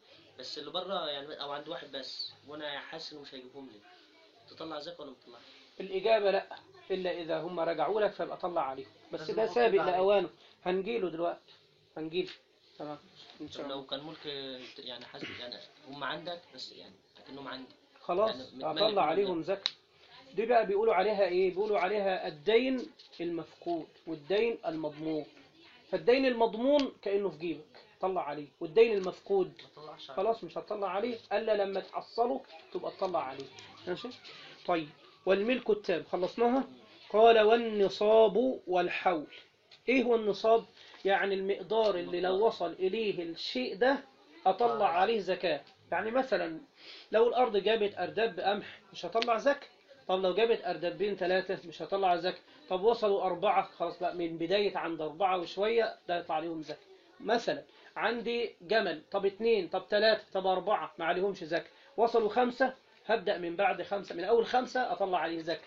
بس اللي بره يعني أو عند واحد بس وأنا حاسس إنه مش هيجيبهم لي تطلع زكاة ولا ما تطلعش؟ الإجابة لا إلا إذا هم رجعوا لك فيبقى طلع عليه بس لازم ده نحط سابق عليه. لأوانه هنجيله دلوقتي هنجيله تمام إن شاء طب الله لو كان ملك يعني حاسس يعني هم عندك بس يعني أكنهم عندي خلاص يعني متملك أطلع منهم عليهم زكاة دي بقى بيقولوا عليها إيه بيقولوا عليها الدين المفقود والدين المضمون فالدين المضمون كأنه في جيبك طلع عليه والدين المفقود ما طلعش عليه. خلاص مش هتطلع عليه الا لما تحصله تبقى تطلع عليه ماشي طيب والملك التام خلصناها قال والنصاب والحول ايه هو النصاب يعني المقدار اللي لو وصل اليه الشيء ده اطلع عليه زكاة يعني مثلا لو الارض جابت ارداب بقمح مش هطلع زكاة طب لو جابت اردابين ثلاثة مش هطلع زكاة طب وصلوا أربعة خلاص بقى من بداية عند أربعة وشوية ده يطلع عليهم زكاة مثلا عندي جمل طب اتنين طب تلاتة طب أربعة ما عليهمش زكاة وصلوا خمسة هبدأ من بعد خمسة من أول خمسة أطلع عليه زكاة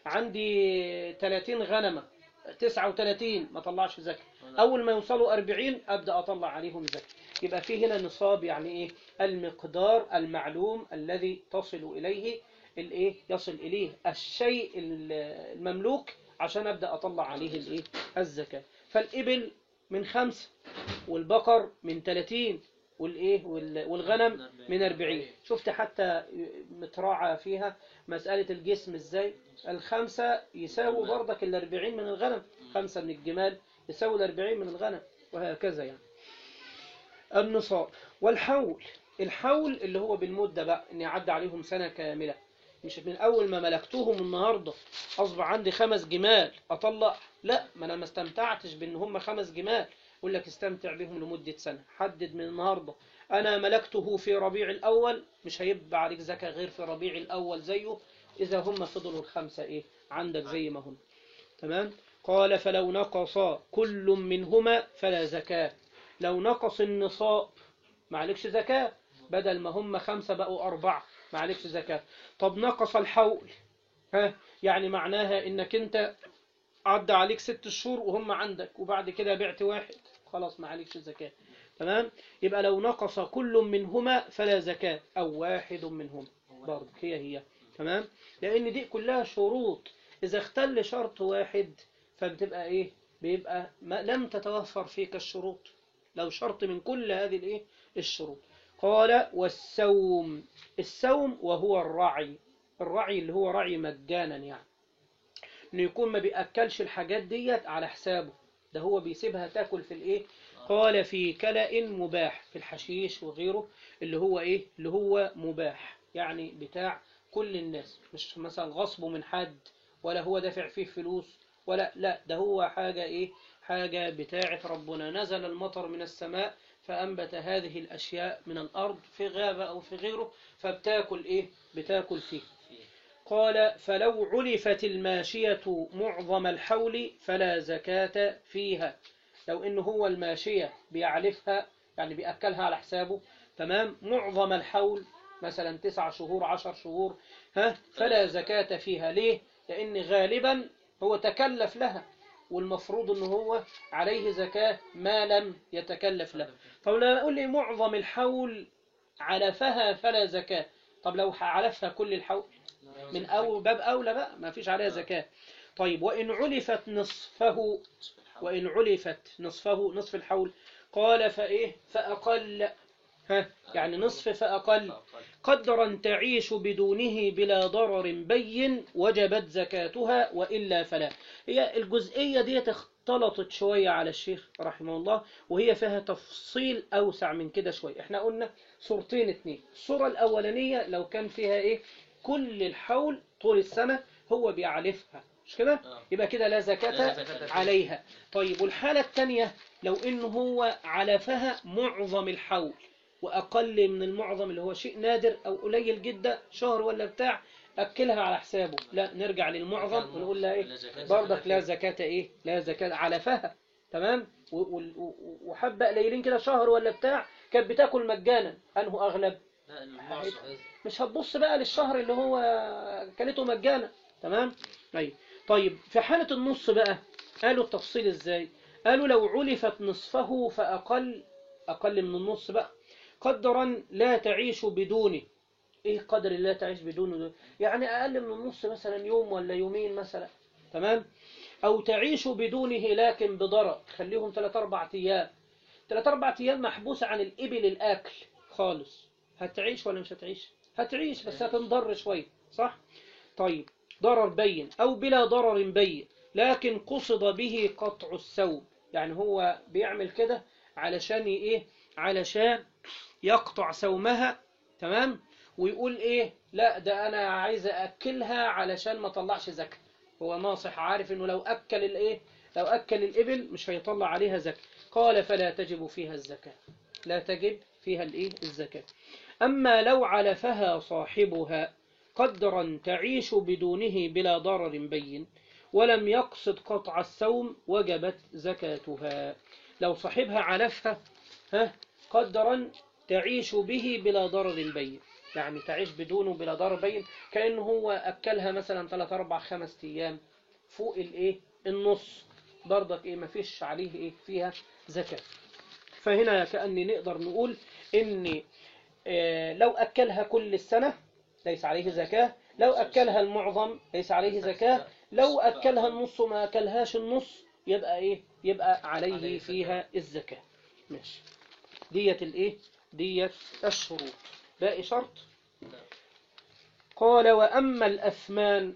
عندي تلاتين غنمة تسعة وتلاتين ما طلعش زكاة أول ما يوصلوا أربعين أبدأ أطلع عليهم زكاة يبقى في هنا نصاب يعني إيه المقدار المعلوم الذي تصل إليه الإيه يصل إليه الشيء المملوك عشان أبدأ أطلع عليه الإيه الزكاة فالإبل من خمسة والبقر من 30 والايه وال- والغنم من 40 شفت حتى متراعى فيها مسألة الجسم ازاي الخمسة يساووا برضك ال 40 من الغنم خمسة من الجمال يساووا ال 40 من الغنم وهكذا يعني النصاب والحول الحول اللي هو بالمدة بقى ان يعدي عليهم سنة كاملة مش من اول ما ملكتهم النهاردة اصبح عندي خمس جمال اطلع لا ما انا ما استمتعتش بان هم خمس جمال يقول لك استمتع بهم لمدة سنة حدد من النهاردة أنا ملكته في ربيع الأول مش هيبقى عليك زكاة غير في ربيع الأول زيه إذا هم فضلوا الخمسة إيه عندك زي ما هم تمام قال فلو نقص كل منهما فلا زكاة لو نقص النصاب ما عليكش زكاة بدل ما هم خمسة بقوا أربعة ما عليكش زكاة طب نقص الحول ها يعني معناها إنك أنت عدى عليك ست شهور وهم عندك وبعد كده بعت واحد خلاص ما عليكش زكاة تمام يبقى لو نقص كل منهما فلا زكاة أو واحد منهما برضه هي هي تمام لأن دي كلها شروط إذا اختل شرط واحد فبتبقى إيه بيبقى ما لم تتوفر فيك الشروط لو شرط من كل هذه الإيه الشروط قال والسوم السوم وهو الرعي الرعي اللي هو رعي مجانا يعني انه يكون ما بيأكلش الحاجات ديت على حسابه ده هو بيسيبها تاكل في الايه قال في كلأ مباح في الحشيش وغيره اللي هو ايه اللي هو مباح يعني بتاع كل الناس مش مثلا غصبه من حد ولا هو دافع فيه فلوس ولا لا ده هو حاجة ايه حاجة بتاعة ربنا نزل المطر من السماء فأنبت هذه الأشياء من الأرض في غابة أو في غيره فبتاكل إيه بتاكل فيه قال فلو علفت الماشية معظم الحول فلا زكاة فيها لو إنه هو الماشية بيعلفها يعني بيأكلها على حسابه تمام معظم الحول مثلا تسع شهور عشر شهور ها فلا زكاة فيها ليه لأن غالبا هو تكلف لها والمفروض ان هو عليه زكاة ما لم يتكلف له طب لو يقول لي معظم الحول علفها فلا زكاة طب لو علفها كل الحول من أول باب أولى بقى ما فيش عليها زكاة طيب وإن علفت نصفه وإن علفت نصفه نصف الحول قال فإيه فأقل ها يعني نصف فأقل قدرا تعيش بدونه بلا ضرر بين وجبت زكاتها وإلا فلا هي الجزئية دي اختلطت شوية على الشيخ رحمه الله وهي فيها تفصيل أوسع من كده شوية احنا قلنا صورتين اتنين الصورة الأولانية لو كان فيها ايه كل الحول طول السنة هو بيعلفها مش كده آه. يبقى كده لا لا زكاة زكاة فيها. عليها طيب والحالة الثانية لو إن هو علفها معظم الحول وأقل من المعظم اللي هو شيء نادر أو قليل جدا شهر ولا بتاع أكلها على حسابه لا نرجع للمعظم ونقول لها إيه لا زكاة برضك لا زكاة إيه لا زكاة علفها تمام و- و- و- وحبة قليلين كده شهر ولا بتاع كانت بتاكل مجانا أنه أغلب لا المعصم مش هتبص بقى للشهر اللي هو كلته مجانا تمام طيب طيب في حالة النص بقى قالوا التفصيل ازاي قالوا لو علفت نصفه فأقل أقل من النص بقى قدرا لا تعيش بدونه ايه قدر لا تعيش بدونه ده يعني أقل من النص مثلا يوم ولا يومين مثلا تمام أو تعيش بدونه لكن بضرر خليهم 3 أربع أيام 3 أربع أيام محبوسة عن الإبل الأكل خالص هتعيش ولا مش هتعيش هتعيش بس هتنضر شوية صح طيب ضرر بين أو بلا ضرر بين لكن قصد به قطع السوم يعني هو بيعمل كده علشان ي- إيه علشان يقطع سومها تمام ويقول إيه لا ده أنا عايز أكلها علشان ما طلعش زكاة هو ناصح عارف إنه لو أكل الإيه لو أكل الإبل مش هيطلع عليها زكاة قال فلا تجب فيها الزكاة لا تجب فيها الإيه الزكاة أما لو علفها صاحبها قدرا تعيش بدونه بلا ضرر بين ولم يقصد قطع السوم وجبت زكاتها لو صاحبها علفها ها قدرا تعيش به بلا ضرر بين يعني تعيش بدونه بلا ضرر بين كأنه هو أكلها مثلا 3 4 5 أيام فوق الإيه النص برضك إيه مفيش عليه إيه فيها زكاة فهنا كأني نقدر نقول إن آه، لو أكلها كل السنة ليس عليه زكاة لو أكلها المعظم ليس عليه زكاة لو أكلها النص وما أكلهاش النص يبقى إيه يبقى عليه عليه فيها الزكاة ماشي ديت الإيه ديت الشروط باقي شرط قال وأما الأثمان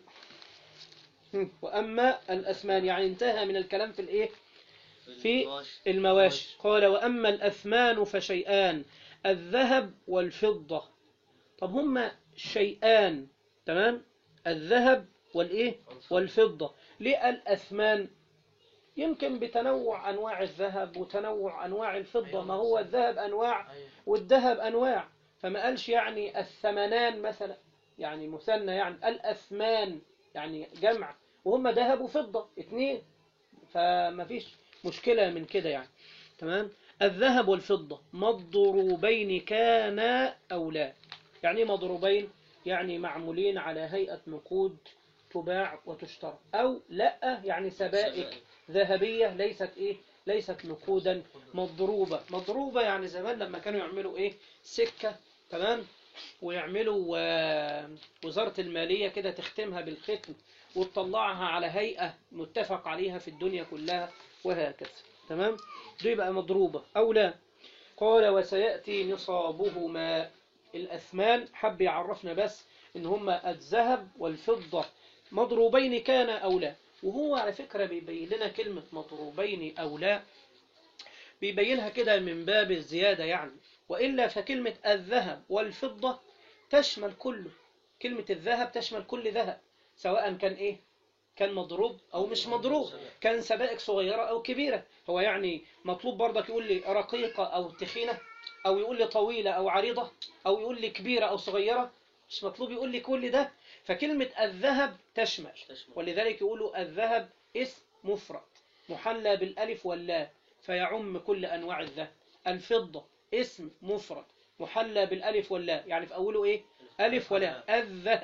هم، وأما الأثمان يعني انتهى من الكلام في الإيه في المواشي قال وأما الأثمان فشيئان الذهب والفضة طب هما شيئان تمام الذهب والإيه والفضة ليه الأثمان يمكن بتنوع أنواع الذهب وتنوع أنواع الفضة ما هو الذهب أنواع والذهب أنواع فما قالش يعني الثمنان مثلا يعني مثنى يعني الأثمان يعني جمع وهم ذهب وفضة اتنين فما فيش مشكلة من كده يعني تمام الذهب والفضة مضروبين كانا أو لا يعني إيه مضروبين يعني معمولين على هيئة نقود تباع وتشترى أو لا يعني سبائك ذهبية ليست إيه ليست نقودا مضروبة مضروبة يعني زمان لما كانوا يعملوا إيه سكة تمام ويعملوا آه، وزارة المالية كده تختمها بالختم وتطلعها على هيئة متفق عليها في الدنيا كلها وهكذا تمام دي بقى مضروبة أو لا قال وسيأتي نصابهما الأثمان حب يعرفنا بس إن هما الذهب والفضة مضروبين كان أو لا وهو على فكرة بيبين لنا كلمة مضروبين أو لا بيبينها كده من باب الزيادة يعني وإلا فكلمة الذهب والفضة تشمل كله كلمة الذهب تشمل كل ذهب سواء كان إيه كان مضروب أو مش مضروب كان سبائك صغيرة أو كبيرة هو يعني مطلوب برضك يقول لي رقيقة أو تخينة أو يقول لي طويلة أو عريضة أو يقول لي كبيرة أو صغيرة مش مطلوب يقول لي كل ده فكلمة الذهب تشمل ولذلك يقولوا الذهب اسم مفرد محلى بالألف واللام فيعم كل أنواع الذهب الفضة اسم مفرد محلى بالألف واللام يعني في أوله إيه ألف ولام الذهب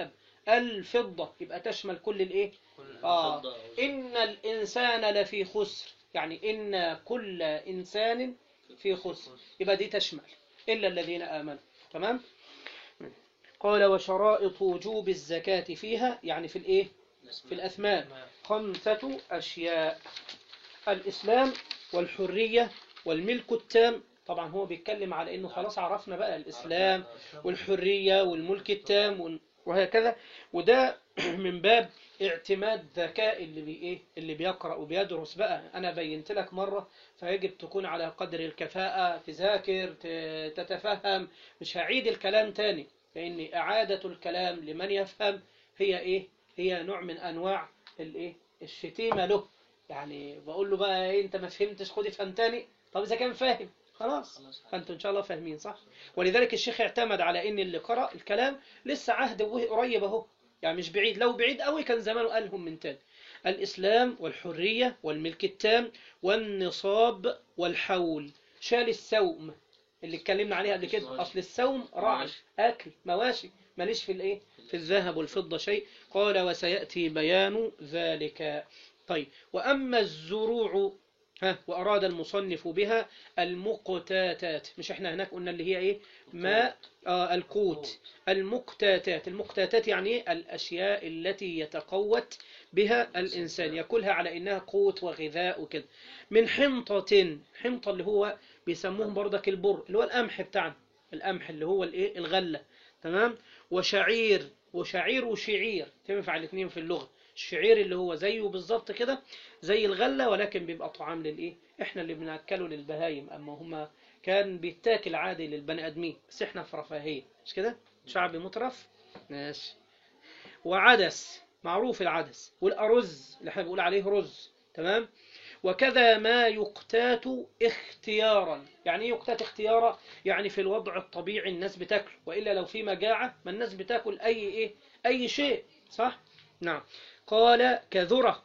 الفضة يبقى تشمل كل الايه كل آه. الفضة إن الإنسان لفي خسر يعني إن كل إنسان في خسر يبقى دي تشمل إلا الذين آمنوا تمام قال وشرائط وجوب الزكاة فيها يعني في الإيه في الأثمان خمسة أشياء الإسلام والحرية والملك التام طبعا هو بيتكلم على إنه خلاص عرفنا بقى الإسلام والحرية والملك التام وال- وهكذا وده من باب اعتماد ذكاء اللي بي ايه اللي بيقرأ وبيدرس بقى انا بينت لك مرة فيجب تكون على قدر الكفاءة تذاكر ت- تتفهم مش هعيد الكلام تاني لان اعادة الكلام لمن يفهم هي ايه هي نوع من انواع الايه الشتيمة له يعني بقول له بقى ايه انت ما فهمتش خد افهم تاني طب اذا كان فاهم خلاص خلاص. فانتوا ان شاء الله فاهمين صح ولذلك الشيخ اعتمد على ان اللي قرأ الكلام لسه عهد وه- قريب اهو يعني مش بعيد لو بعيد قوي كان زمانه قالهم من تاني الإسلام والحرية والملك التام والنصاب والحول شال السوم اللي اتكلمنا عليها قبل كده أصل السوم راعي مواشي. أكل مواشي ماليش في الإيه في الذهب والفضة شيء قال وسيأتي بيان ذلك طيب وأما الزروع ها وأراد المصنف بها المقتاتات مش احنا هناك قلنا اللي هي ايه ماء آه القوت المقتاتات المقتاتات يعني ايه الأشياء التي يتقوت بها الإنسان يأكلها على إنها قوت وغذاء وكده من حنطة حنطة اللي هو بيسموهم برضك البر اللي هو القمح بتاعنا القمح اللي هو الايه الغلة تمام وشعير وشعير وشعير تنفع الاثنين في اللغة الشعير اللي هو زيه بالظبط كده زي الغلة ولكن بيبقى طعام للايه احنا اللي بناكله للبهايم اما هما كان بيتاكل عادي للبني ادمين بس احنا في رفاهية مش كده شعب مترف ماشي وعدس معروف العدس والأرز اللي احنا بنقول عليه رز تمام وكذا ما يقتات اختيارا يعني ايه يقتات اختيارا يعني في الوضع الطبيعي الناس بتاكل وإلا لو في مجاعة ما الناس بتاكل أي إيه أي شيء صح نعم قال كذرة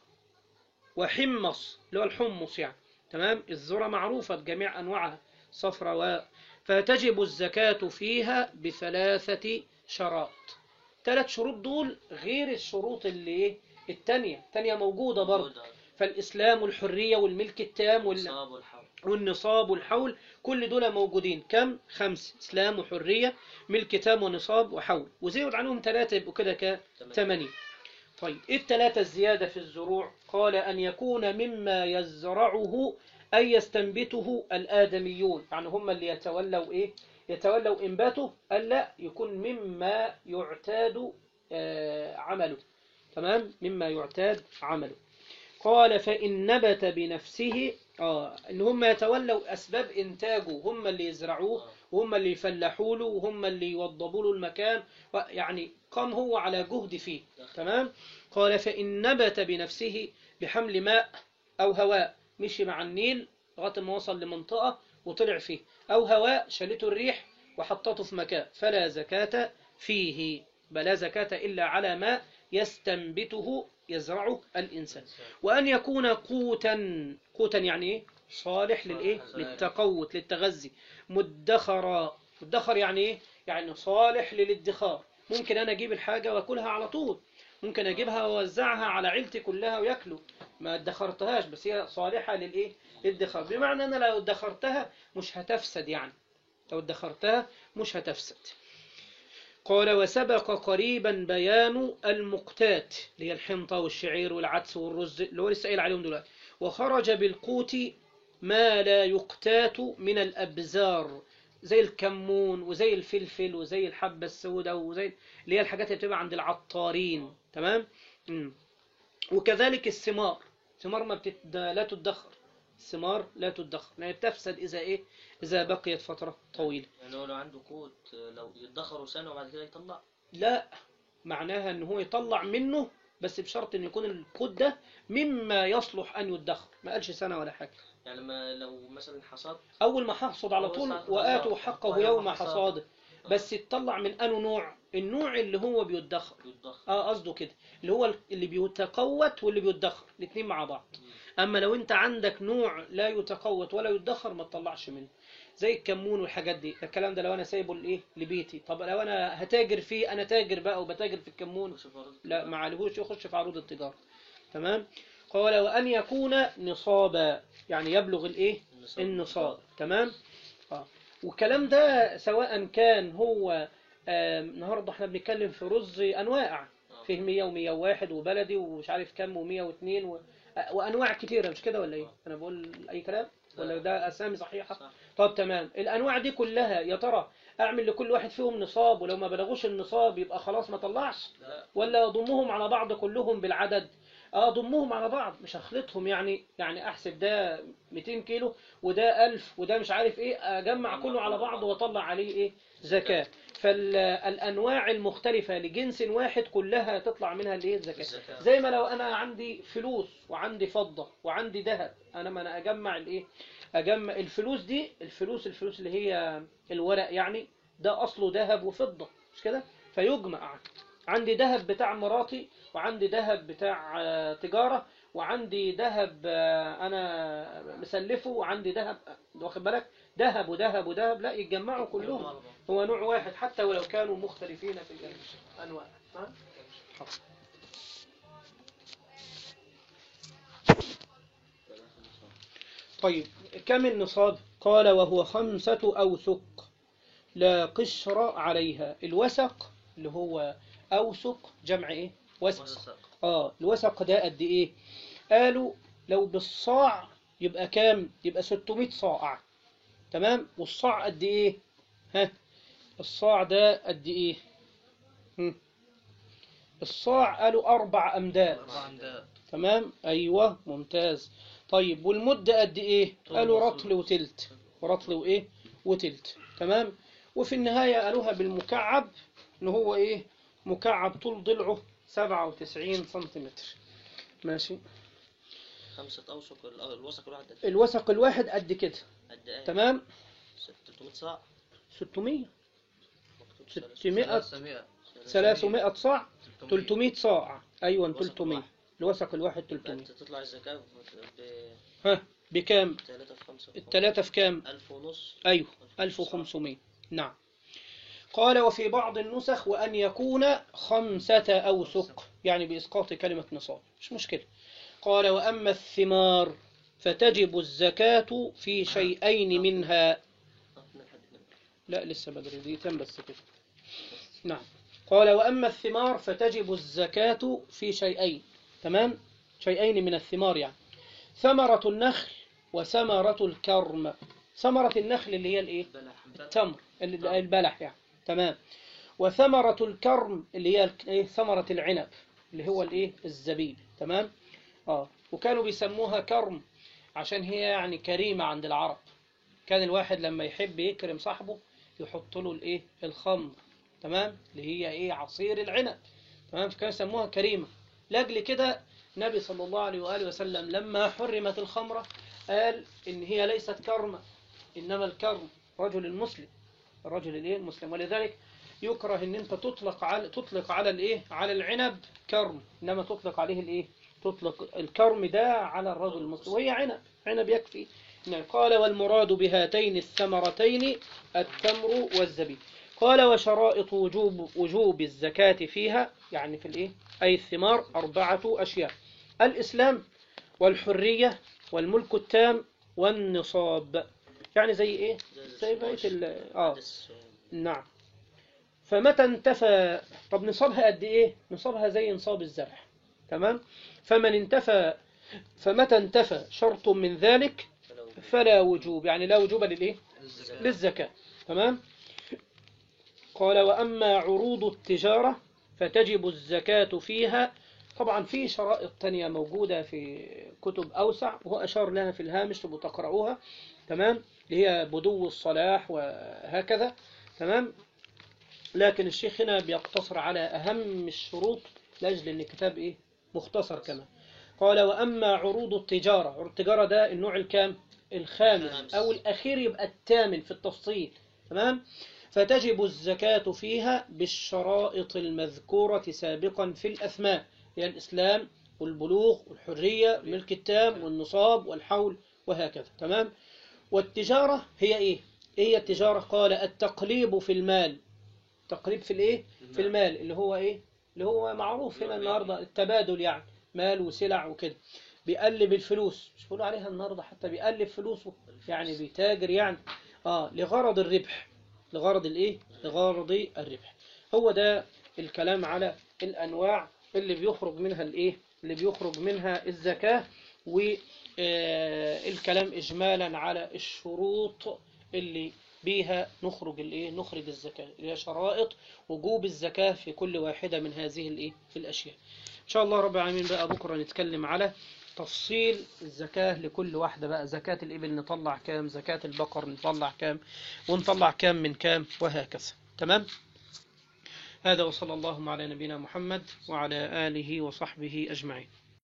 وحمص اللي هو الحمص يعني تمام الذرة معروفة بجميع أنواعها صفرة و فتجب الزكاة فيها بثلاثة شرائط ثلاث شروط دول غير الشروط اللي ايه التانية التانية موجودة برضه فالإسلام والحرية والملك التام وال... النصاب والحول والنصاب والحول كل دول موجودين كم خمس إسلام وحرية ملك تام ونصاب وحول وزود عنهم ثلاثة يبقوا كده كثمانية طيب إيه الثلاثة الزيادة في الزروع قال أن يكون مما يزرعه أي يستنبته الآدميون يعني هم اللي يتولوا إيه يتولوا إنباته ألا يكون مما يعتاد آه، عمله تمام مما يعتاد عمله قال فإن نبت بنفسه آه إن هم يتولوا أسباب إنتاجه هم اللي يزرعوه وهم اللي يفلحوا له وهم اللي يوضبوا له المكان و- يعني قام هو على جهد فيه تمام قال فإن نبت بنفسه بحمل ماء أو هواء مشي مع النيل لغاية ما وصل لمنطقة وطلع فيه أو هواء شالته الريح وحطته في مكان فلا زكاة فيه بلا زكاة إلا على ما يستنبته يزرعه الإنسان وأن يكون قوتا قوتا يعني إيه صالح للإيه للتقوت للتغذي مدخرا مدخر يعني إيه يعني صالح للادخار ممكن أنا أجيب الحاجة وأكلها على طول ممكن أجيبها وأوزعها على عيلتي كلها وياكلوا ما ادخرتهاش بس هي صالحة للإيه للادخار بمعنى أنا لو ادخرتها مش هتفسد يعني لو ادخرتها مش هتفسد قال وسبق قريبا بيان المقتات اللي هي الحنطة والشعير والعدس والرز اللي هو لسه قايل عليهم دلوقتي وخرج بالقوت ما لا يقتات من الأبزار زي الكمون وزي الفلفل وزي الحبة السوداء وزي اللي هي الحاجات اللي بتبقى عند العطارين تمام مم. وكذلك الثمار الثمار ما بتت... لا تدخر الثمار لا تدخر لأنها بتفسد إذا إيه إذا بقيت فترة طويلة يعني هو لو عنده قوت لو يدخروا سنة وبعد كده يطلع لا معناها ان هو يطلع منه بس بشرط ان يكون القوت ده مما يصلح ان يدخر ما قالش سنة ولا حاجة يعني ما لو مثلا حصاد اول ما حصد على أول طول ساعة واتوا تطلع. حقه ويوم يوم حصاده. حصاده بس يطلع من انه نوع النوع اللي هو بيدخر يدخر اه قصده كده اللي هو اللي بيتقوت واللي بيدخر الاثنين مع بعض اما لو انت عندك نوع لا يتقوت ولا يدخر ما تطلعش منه زي الكمون والحاجات دي الكلام ده لو انا سايبه لايه لبيتي طب لو انا هتاجر فيه انا تاجر بقى وبتاجر في الكمون شوف برضه. لا ما عليهوش يخش في عروض التجارة تمام قال وأن يكون نصابا يعني يبلغ الايه النصاب تمام اه والكلام ده سواء كان هو آه، النهارده احنا بنتكلم في رز انواع آه. فيه 100 و101 وبلدي ومش عارف كام و102 و... آه، وانواع كتيره مش كده ولا ايه انا بقول اي كلام ولا لا. ده اسامي صحيحه صح. طب تمام الانواع دي كلها يا ترى اعمل لكل واحد فيهم نصاب ولو ما بلغوش النصاب يبقى خلاص ما طلعش لا ولا اضمهم على بعض كلهم بالعدد اه اضمهم على بعض مش هخلطهم يعني يعني احسب ده 200 كيلو وده 1000 وده مش عارف ايه اجمع كله على بعض واطلع عليه ايه زكاة فالانواع المختلفة لجنس واحد كلها تطلع منها الايه الزكاة الزكاة. زي ما لو انا عندي فلوس وعندي فضة وعندي ذهب انا ما انا اجمع الايه اجمع الفلوس دي الفلوس الفلوس اللي هي الورق يعني ده اصله ذهب وفضة مش كده فيجمع عندي ذهب بتاع مراتي وعندي ذهب بتاع آه، تجارة وعندي ذهب آه، انا مسلفه وعندي ذهب واخد بالك ذهب وذهب وذهب لا يتجمعوا كلهم هو نوع واحد حتى ولو كانوا مختلفين في الانواع ها؟ طيب كم النصاب قال وهو خمسة أوسق لا قشر عليها الوسق اللي هو أوسق جمع إيه وسق وسق. آه الوسق ده قد إيه قالوا لو بالصاع يبقى كام يبقى 600 صاع تمام والصاع قد إيه ها الصاع ده قد إيه هم. الصاع قالوا أربع أمداد أربع أمداد تمام أيوة ممتاز طيب والمدة قد إيه طول قالوا مصر. رطل وتلت ورطل وإيه وتلت تمام وفي النهاية قالوها بالمكعب إن هو إيه مكعب طول ضلعه 97 سنتيمتر ماشي خمسة أوسق ال- الوسق الواحد قد إيه؟ الوسق الواحد قد كده قد إيه؟ تمام 300 صاع 600 مكتوب ثلاثة. 600 300 300 صاع 300 300 صاع أيوة الوسق 300 الواحد. الوسق الواحد يبقى 300 أنت تطلع الزكاة ب ها بكام 3 في 5 التلاتة في كام 1000 ونص أيوه 1500 نعم قال وفي بعض النسخ وأن يكون خمسة أوسق يعني بإسقاط كلمة نصاب مش مشكلة قال وأما الثمار فتجب الزكاة في شيئين منها لا لسه بدري دقيقتين بس كده نعم قال وأما الثمار فتجب الزكاة في شيئين تمام شيئين من الثمار يعني ثمرة النخل وثمرة الكرم ثمرة النخل اللي هي الايه التمر اللي- البلح يعني تمام وثمرة الكرم اللي هي الك- ايه ثمرة العنب اللي هو الايه الزبيب تمام اه وكانوا بيسموها كرم عشان هي يعني كريمة عند العرب كان الواحد لما يحب يكرم صاحبه يحط له الايه الخمر تمام اللي هي ايه عصير العنب تمام فكانوا يسموها كريمة لاجل كده النبي صلى الله عليه وآله وسلم لما حرمت الخمرة قال إن هي ليست كرمة إنما الكرم رجل المسلم الرجل الايه المسلم ولذلك يكره ان انت تطلق على تطلق على الايه على العنب كرم انما تطلق عليه الايه تطلق الكرم ده على الرجل المسلم وهي عنب عنب يكفي نعم. قال والمراد بهاتين الثمرتين التمر والزبيب قال وشرائط وجوب وجوب الزكاة فيها يعني في الايه اي الثمار اربعة اشياء الاسلام والحرية والملك التام والنصاب يعني زي ايه زي بقية ال اه نعم فمتى انتفى طب نصابها قد ايه نصابها زي نصاب الزرع تمام فمن انتفى فمتى انتفى شرط من ذلك فلا وجوب يعني لا وجوب للايه للزكاة تمام قال وأما عروض التجارة فتجب الزكاة فيها طبعا في شرائط تانية موجودة في كتب أوسع وهو أشار لها في الهامش تبقوا تقرؤوها تمام اللي هي بدو الصلاح وهكذا تمام لكن الشيخ هنا بيقتصر على أهم الشروط لأجل أن الكتاب إيه مختصر كمان قال وأما عروض التجارة عروض التجارة ده النوع الكام الخامس الخامس. أو الأخير يبقى الثامن في التفصيل تمام فتجب الزكاة فيها بالشرائط المذكورة سابقا في الأثمان هي الإسلام والبلوغ والحرية والملك التام والنصاب والحول وهكذا تمام والتجارة هي إيه ايه هي التجارة قال التقليب في المال تقليب في الايه في المال اللي هو ايه اللي هو معروف هنا النهارده التبادل يعني مال وسلع وكده بيقلب الفلوس مش بيقولوا عليها النهارده حتى بيقلب فلوسه يعني بيتاجر يعني اه لغرض الربح لغرض الايه لغرض الربح هو ده الكلام على الانواع اللي بيخرج منها الايه اللي بيخرج منها الزكاة والكلام اجمالا على الشروط اللي بيها نخرج الايه نخرج الزكاة اللي هي شرائط وجوب الزكاة في كل واحدة من هذه الايه الاشياء ان شاء الله رب العالمين بقى بكرة نتكلم على تفصيل الزكاة لكل واحدة بقى زكاة الإبل نطلع كام زكاة البقر نطلع كام ونطلع كام من كام وهكذا تمام هذا وصلى الله على نبينا محمد وعلى آله وصحبه أجمعين